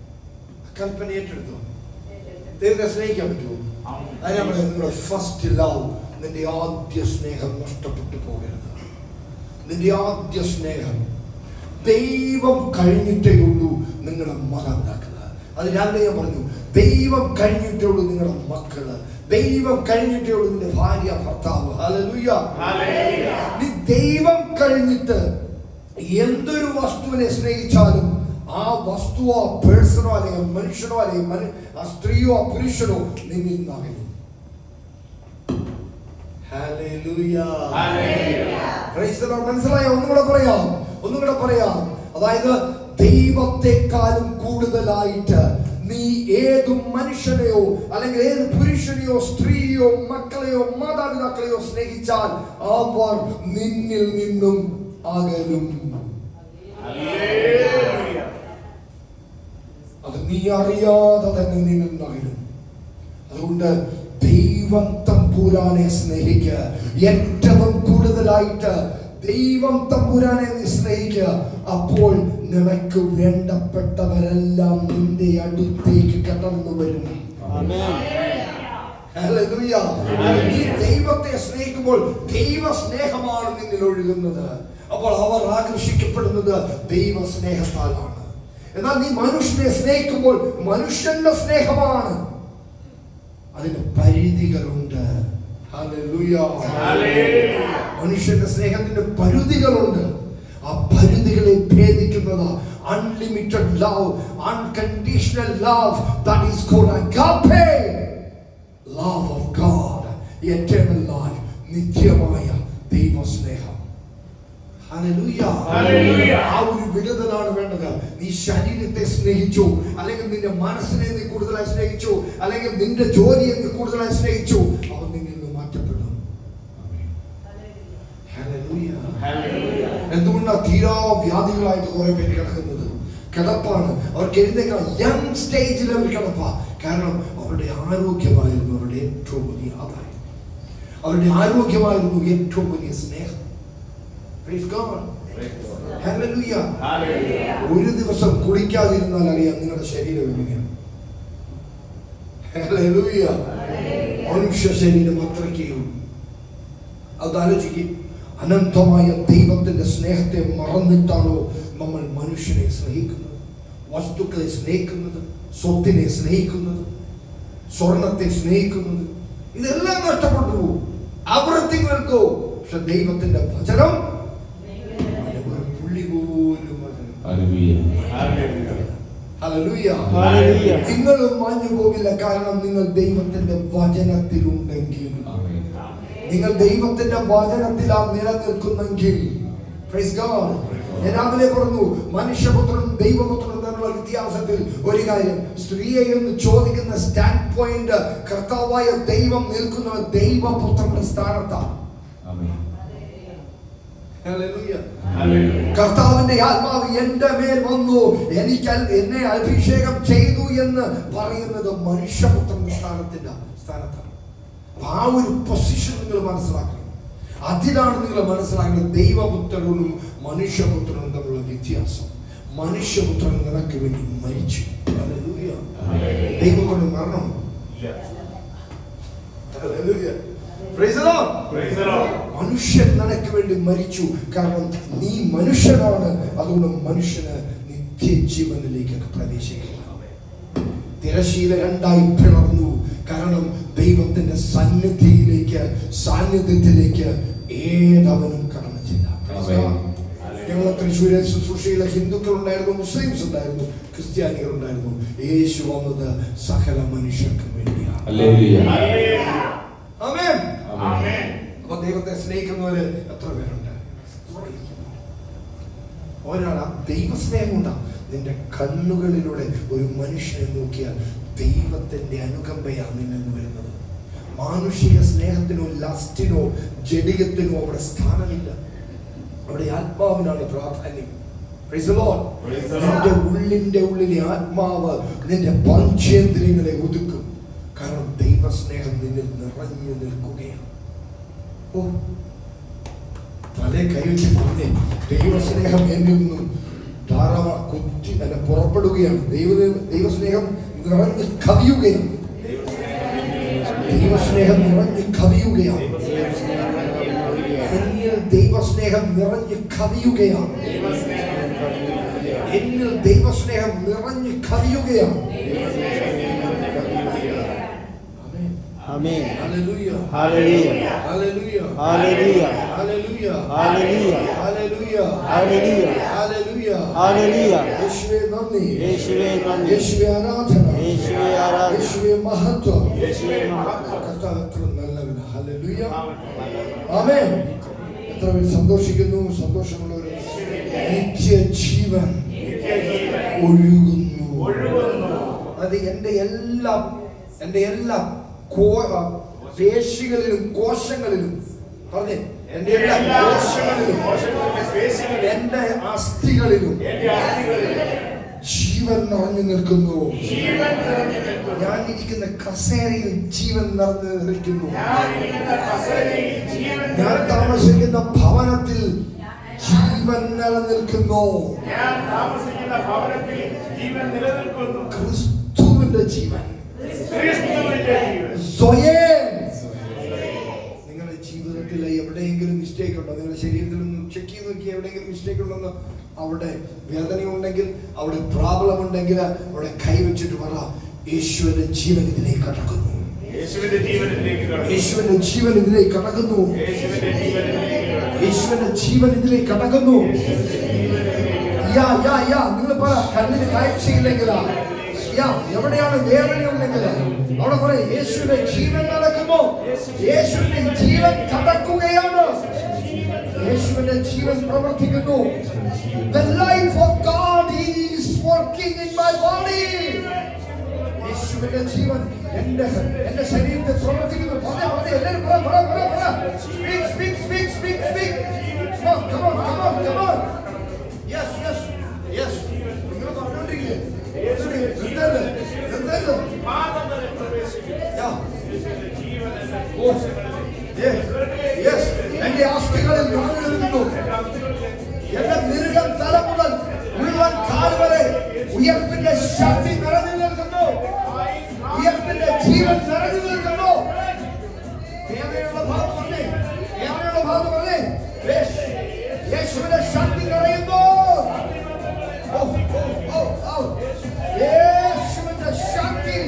ആ കൽപ്പന ഏറ്റെടുത്തു ദൈവത്തെ സ്നേഹിക്കാൻ പറ്റുമോ അതിനാ പറയുന്നത് നിങ്ങളുടെ ഫസ്റ്റ് ലവ് നിന്റെ ആദ്യ സ്നേഹം നഷ്ടപ്പെട്ടു പോകരുത് നിന്റെ ആദ്യ സ്നേഹം ദൈവം കഴിഞ്ഞിട്ടേ ഉള്ളൂ നിങ്ങളുടെ മാതാപിതാക്കള് അത് രാവിലെ ഞാൻ പറഞ്ഞു ദൈവം കഴിഞ്ഞിട്ടേ ഉള്ളൂ നിങ്ങളുടെ മക്കള് ദൈവം കഴിഞ്ഞിട്ടേ ഉള്ളൂ നിന്റെ ഭാര്യ ഭർത്താവ് ഹല്ലേലൂയ നീ ദൈവം കഴിഞ്ഞിട്ട് എന്തൊരു വസ്തുവിനെ സ്നേഹിച്ചാലും ആ വസ്തുവോ പേഴ്സണോ അല്ലെങ്കിൽ മനുഷ്യനോ അല്ലെങ്കിൽ മനു- ആ സ്ത്രീയോ ആ പുരുഷനോ നിന്നിൽ നിന്നകലും Hallelujah. Praise the Lord. മനസ്സിലായോ ഒന്നും കൂടെ പറയാം ഒന്നും കൂടെ പറയാം അതായത് ദൈവത്തെക്കാളും കൂടുതലായിട്ട് നീ ഏതു മനുഷ്യനെയോ അല്ലെങ്കിൽ ഏത് പുരുഷനെയോ സ്ത്രീയോ മക്കളെയോ മാതാപിതാക്കളെയോ സ്നേഹിച്ചാൽ അവർ നിന്നിൽ നിന്നും അകലും അത് നീ അറിയാതെ തന്നെ നിന്നിൽ നിന്ന് അകലും അതുകൊണ്ട് ദൈവം തമ്പുരാനെ സ്നേഹിക്കുക ഏറ്റവും കൂടുതലായിട്ട് ദൈവം തമ്പുരാനെ നീ സ്നേഹിക്കുക അപ്പോൾ നിനക്ക് വേണ്ടപ്പെട്ടവരെല്ലാം നിന്റെ അടുത്തേക്ക് കടന്നു വരും Hallelujah. നീ ദൈവത്തെ സ്നേഹിക്കുമ്പോൾ ദൈവ സ്നേഹമാണ് നിന്നിൽ ഒഴുകുന്നത് അപ്പോൾ അവർ ആകർഷിക്കപ്പെടുന്നത് ദൈവ സ്നേഹത്താലാണ് എന്നാൽ നീ മനുഷ്യനെ സ്നേഹിക്കുമ്പോൾ മനുഷ്യന്റെ സ്നേഹമാണ് അതിന് പരിധികളുണ്ട് Hallelujah. മനുഷ്യന്റെ സ്നേഹത്തിന്റെ പരിധികളുണ്ട് ആ പരിധികളെ ഭേദിക്കുന്നത് unlimited love unconditional love that is called agape love of God eternal life നിത്യമായ ദൈവസ്നേഹം Hallelujah. Hallelujah. ആ ഒരു വിടുതലാണ് വേണ്ടത് നീ ശരീരത്തെ സ്നേഹിച്ചു അല്ലെങ്കിൽ നിന്റെ മനസ്സിനെ നീ കൂടുതലായി സ്നേഹിച്ചു അല്ലെങ്കിൽ നിന്റെ ജോലിയെ നീ കൂടുതലായി സ്നേഹിച്ചു അവൻ നിന്നിൽ നിന്ന് മാറ്റപ്പെടും Hallelujah. എന്തുകൊണ്ടാ തീരാ വ്യാധികളായിട്ട് കുറെ പേര് കിടക്കുന്നത് കിടപ്പാണ് അവർക്ക് എഴുന്നേക്കാൻ യങ് സ്റ്റേജിൽ അവർ കിടപ്പാ കാരണം അവരുടെ ആരോഗ്യമായിരുന്നു അവരുടെ ഏറ്റവും വലിയ ആദായം അവരുടെ ആരോഗ്യമായിരുന്നു ഏറ്റവും വലിയ സ്നേഹം Praise God. Hallelujah. ഒരു ദിവസം കുളിക്കാതിരുന്നാൽ അറിയാം നിങ്ങളുടെ ശരീരം എങ്ങനെയാണ് Hallelujah. മനുഷ്യ ശരീരം അത്രയ്ക്കും അതാലോചിക്കും അനന്തമായ ദൈവത്തിന്റെ സ്നേഹത്തെ മറന്നിട്ടാണോ നമ്മൾ മനുഷ്യനെ സ്നേഹിക്കുന്നത് വസ്തുക്കളെ സ്നേഹിക്കുന്നത് സ്വത്തിനെ സ്നേഹിക്കുന്നത് സ്വർണത്തെ സ്നേഹിക്കുന്നത് ഇതെല്ലാം നഷ്ടപ്പെട്ടു പോകും എവറിത്തിങ് വിൽ ഗോ പക്ഷെ ദൈവത്തിന്റെ വചനം അതിന് ഒരു പുള്ളി പോലും വചനം Hallelujah. ഹല്ലേലൂയ. Hallelujah. നിങ്ങളും മാഞ്ഞു പോകില്ല കാരണം നിങ്ങൾ ദൈവത്തിന്റെ വചനത്തിലുണ്ടെങ്കിൽ Amen. നിങ്ങൾ ദൈവത്തിന്റെ വചനത്തിലാ നിലനിൽക്കുന്നെങ്കിൽ Praise God. ഞാൻ രാവിലെ പറഞ്ഞു മനുഷ്യപുത്രനും ദൈവപുത്രനും തമ്മിലുള്ള വ്യത്യാസത്തിൽ ഒരു കാര്യം സ്ത്രീയെ എന്ന് ചോദിക്കുന്ന സ്റ്റാൻഡ് പോയിന്റ് കർത്താവായ ദൈവം നിൽക്കുന്ന ദൈവപുത്രന്റെ സ്ഥാനത്താണ് Amen. Hallelujah. Hallelujah. കർത്താവിന്റെ ആത്മാവ് എന്റെ മേൽ വന്നു എനിക്ക് അൽ- എന്നെ അഭിഷേകം ചെയ്തു എന്ന് പറയുന്നത് മനുഷ്യപുത്രന്റെ സ്ഥാനത്തിന്റെ സ്ഥാനത്താണ് അപ്പൊ ആ ഒരു പൊസിഷൻ നിങ്ങൾ മനസ്സിലാക്കണം അതിലാണ് നിങ്ങൾ മനസ്സിലാക്കുന്നത് ദൈവപുത്രനും മനുഷ്യപുത്രനും തമ്മിലുള്ള വ്യത്യാസം മനുഷ്യപുത്രൻ നിനക്ക് വേണ്ടി മരിച്ചു Hallelujah. ദൈവപുത്രൻ മരണം Hallelujah. Praise the Lord. മനുഷ്യൻ നിനക്ക് വേണ്ടി മരിച്ചു കാരണം നീ മനുഷ്യനാണ് അതുകൊണ്ട് മനുഷ്യന് നിത്യജീവനിലേക്ക് പ്രവേശിക്കുക തിരശീല രണ്ടായി പിളർന്നു കാരണം ദൈവത്തിന്റെ സന്നിധിയിലേക്ക് സാന്നിധ്യത്തിലേക്ക് ഏതവനും കടന്നു ചെല്ലാം Praise God. ഞങ്ങൾ തൃശ്ശൂരെ ശുശ്രൂഷയിലെ ഹിന്ദുക്കൾ ഉണ്ടായിരുന്നു മുസ്ലിംസ് ഉണ്ടായിരുന്നു ക്രിസ്ത്യാനികൾ ഉണ്ടായിരുന്നു യേശു വന്നത് സകല മനുഷ്യർക്കും വേണ്ടിയാണ് Hallelujah. ആമേൻ Amen. അപ്പൊ ദൈവത്തെ സ്നേഹിക്കുന്നവര് എത്ര പേരുണ്ട് ഒരാൾ ആ ദൈവസ്നേഹം കൊണ്ടാ നിന്റെ കണ്ണുകളിലൂടെ ഒരു മനുഷ്യനെ നോക്കിയാൽ ദൈവത്തിന്റെ അനുകമ്പയാ നിന്നിൽ നിന്ന് വരുന്നത് മാനുഷിക സ്നേഹത്തിനോ ലസ്റ്റിനോ ജഡികത്തിനോ അവിടെ സ്ഥാനമില്ല അവിടെ ആത്മാവിനാണ് പ്രാധാന്യം Praise the Lord. Praise the Lord. നിന്റെ ഉള്ളിന്റെ ഉള്ളിലെ ആത്മാവ് നിന്റെ പഞ്ചേന്ദ്രിയങ്ങളെ ഒതുക്കും കാരണം ദൈവസ്നേഹം നിന്നിൽ നിറഞ്ഞു നിൽക്കുകയാണ് ഓ തലേ കൈവച്ച് പറഞ്ഞേ ദൈവസ്നേഹം എന്നിൽ നിന്നും ധാരാളം കുറ്റി അല്ല പുറപ്പെടുകയാണ് ദൈവ ദൈവസ്നേഹം നിറഞ്ഞ് കവിയുകയാണ് ദൈവസ്നേഹം നിറഞ്ഞ് കവിയുകയാണ് എന്നിൽ ദൈവസ്നേഹം നിറഞ്ഞ് കവിയുകയാണ് എന്നിൽ ദൈവസ്നേഹം നിറഞ്ഞു കവിയുകയാണ് Amen. Hallelujah. Hallelujah. Hallelujah. Hallelujah. Hallelujah. Hallelujah. Hallelujah. Hallelujah. Hallelujah. Hallelujah. യേശുവേ നന്ദി യേശുവേ നന്ദി യേശുവേ ആരാധന യേശുവേ ആരാധന യേശുവേ മഹത്വം യേശുവേ മഹത്വം കർത്താവ് എത്ര നല്ലവൻ ഹല്ലേലൂയ ആമേൻ എത്ര പേര് സന്തോഷിക്കുന്നു സന്തോഷമുള്ളവർ നിത്യ ജീവൻ ഒഴുകുന്നു അത് എൻ്റെ എല്ലാ എൻ്റെ എല്ലാ കോ- ആ, പേശികളിലും കോശങ്ങളിലും പറഞ്ഞേ എൻ്റെ എല്ലാ കോശങ്ങളിലും എൻ്റെ അസ്ഥികളിലും ജീവൻ നിറഞ്ഞു നിൽക്കുന്നു ഞാൻ ഇരിക്കുന്ന കസേരയിൽ ജീവൻ നിറഞ്ഞു നിൽക്കുന്നു ഞാൻ താമസിക്കുന്ന ഭവനത്തിൽ ജീവൻ നിലനിൽക്കുന്നു ഞാൻ താമസിക്കുന്ന ഭവനത്തിൽ ജീവൻ നിലനിൽക്കുന്നു ക്രിസ്തുവിന്റെ ജീവൻ ക്രിസ്തുവിന്റെ ജീവൻ സ്വയേ നിങ്ങളുടെ ജീവിതത്തിൽ എവിടെയെങ്കിലും മിസ്റ്റേക്ക് ഉണ്ടോ നിങ്ങളുടെ ശരീരത്തിൽ ഒന്ന് ചെക്ക് ചെയ്ത് നോക്കി എവിടെയെങ്കിലും മിസ്റ്റേക്ക് ഉണ്ടെന്ന് അവിടെ വേദന ഉണ്ടെങ്കിൽ അവിടെ പ്രോബ്ലം ഉണ്ടെങ്കിൽ അവിടെ കൈവച്ചിട്ട് പറ യേശുവിന്റെ ജീവൻ ഇതിലേക്ക് കടക്കുന്നു യേശുവിന്റെ ജീവനിലേക്ക് കടന്നു യേശുവിന്റെ ജീവൻ ഇതിലേക്ക് കടക്കുന്നു യേശുവിന്റെ ജീവനിലേക്ക് കടന്നു യേശുവിന്റെ ജീവൻ ഇതിലേക്ക് കടക്കുന്നു യാ യാ യാ നിങ്ങൾ പറ കണ്ണിന് കാഴ്ചയില്ലെങ്കിലാ യാ എവിടെയാണ് വേദന ഉണ്ടെങ്കിൽ അവിടെ പറ യേശുവിന്റെ ജീവൻ നടക്കുമോ യേശുവിന്റെ ജീവൻ കടക്കുകയാണ് യേശുവിന്റെ ജീവൻ പ്രവർത്തിക്കുന്നു The life of God is working in my body. യേശുവിന്റെ ജീവൻ എന്റെ എന്റെ ശരീരത്തിൽ പ്രവർത്തിക്കുന്നു പറഞ്ഞ പറഞ്ഞ എല്ലാവരും പറ പറ പറ പറ speak speak speak speak speak come on come on come on yes yes yes നിങ്ങൾ പറഞ്ഞോണ്ടിരിക്കുക നിർത്തരുത് നിർത്തരുത് പാദം വരെ പ്രവേശിക്കുന്നു Yeah. Oh. Yeah. Yes. എന്റെ അസ്ഥികളിൽ നിറഞ്ഞു നിൽക്കുന്നു എന്റെ മിരുകം തല മുതൽ മുഴുവൻ കാൽ വരെ ഉയർപ്പിന്റെ ശക്തി നിറഞ്ഞു നിൽക്കുന്നു ഉയർപ്പിന്റെ ജീവൻ നിറഞ്ഞു നിൽക്കുന്നു വേദനയുള്ള ഭാഗം പറഞ്ഞേ വേദനയുള്ള ഭാഗം പറഞ്ഞേ യേശ്. യേശുവിന്റെ ശക്തി നിറയുന്നു ഓ, ഓ, ഓ, ഓ. യേശുവിന്റെ ശക്തി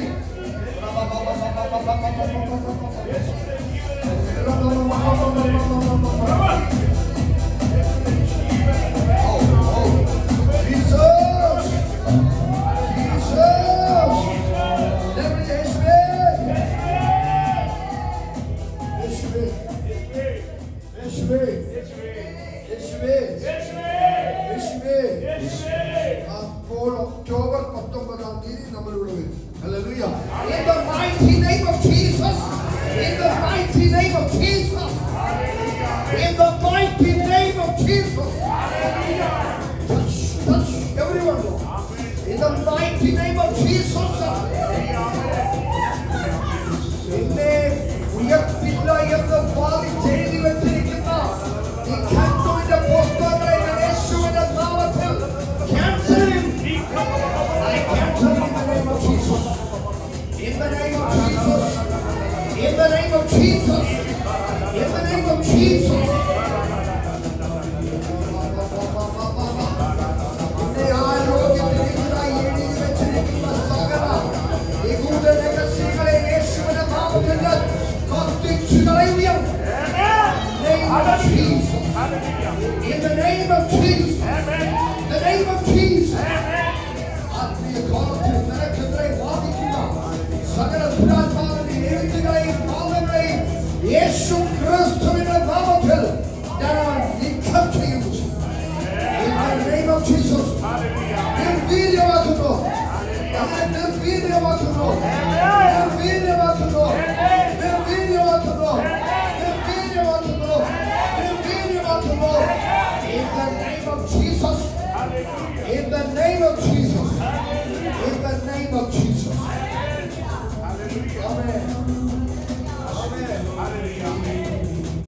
Jesus! Jesus! Lever യേശുവേ! യേശുവേ! യേശുവേ! യേശുവേ! യേശുവേ! അപ്പോൾ ഒക്ടോബർ പത്തൊമ്പതാം തീയതി നമ്മൾ ഇവിടെ വരും Hallelujah. In the mighty name of Jesus. In the mighty name of Jesus. In the mighty name of Jesus. Touch, touch everyone. In the mighty name of Jesus. എന്നെ ഉയർത്തില്ല എന്ന് വാദിച്ചെഴുതി വെച്ചിരിക്കുന്ന ഈ കണ്ടുവിന്റെ പുസ്തകങ്ങളെ ഞാൻ യേശുവിന്റെ നാമത്തിൽ cancel him. I cancel in the name of Jesus. In the name of Jesus. In the name of Jesus. In the name of Jesus. എന്നെ ആരോഗ്യത്തിനെതിരായി എഴുതി വെച്ചിരിക്കുന്ന സകല നിഗൂഢ രഹസ്യങ്ങളെ യേശുവിന്റെ നാമത്തിൽ ഞാൻ കത്തിച്ചു കളയുകയാണ്. Name of Jesus. In the name of Jesus. The name of Jesus. ആത്മീയ കോലത്തിൽ നിനക്കെതിരെ വാദിക്കുന്ന സകല ദുരാത്മാവിന്റെ എഴുത്തുകളെയും പാപങ്ങളെയും യേശു ക്രിസ്തുവിന്റെ നാമത്തിൽ ഞാൻ നീക്കം ചെയ്യുന്നു In the name of Jesus. നിർവീര്യമാക്കുന്നു. അതിനെ നിർവീര്യമാക്കുന്നു. നിർവീര്യമാക്കുന്നു.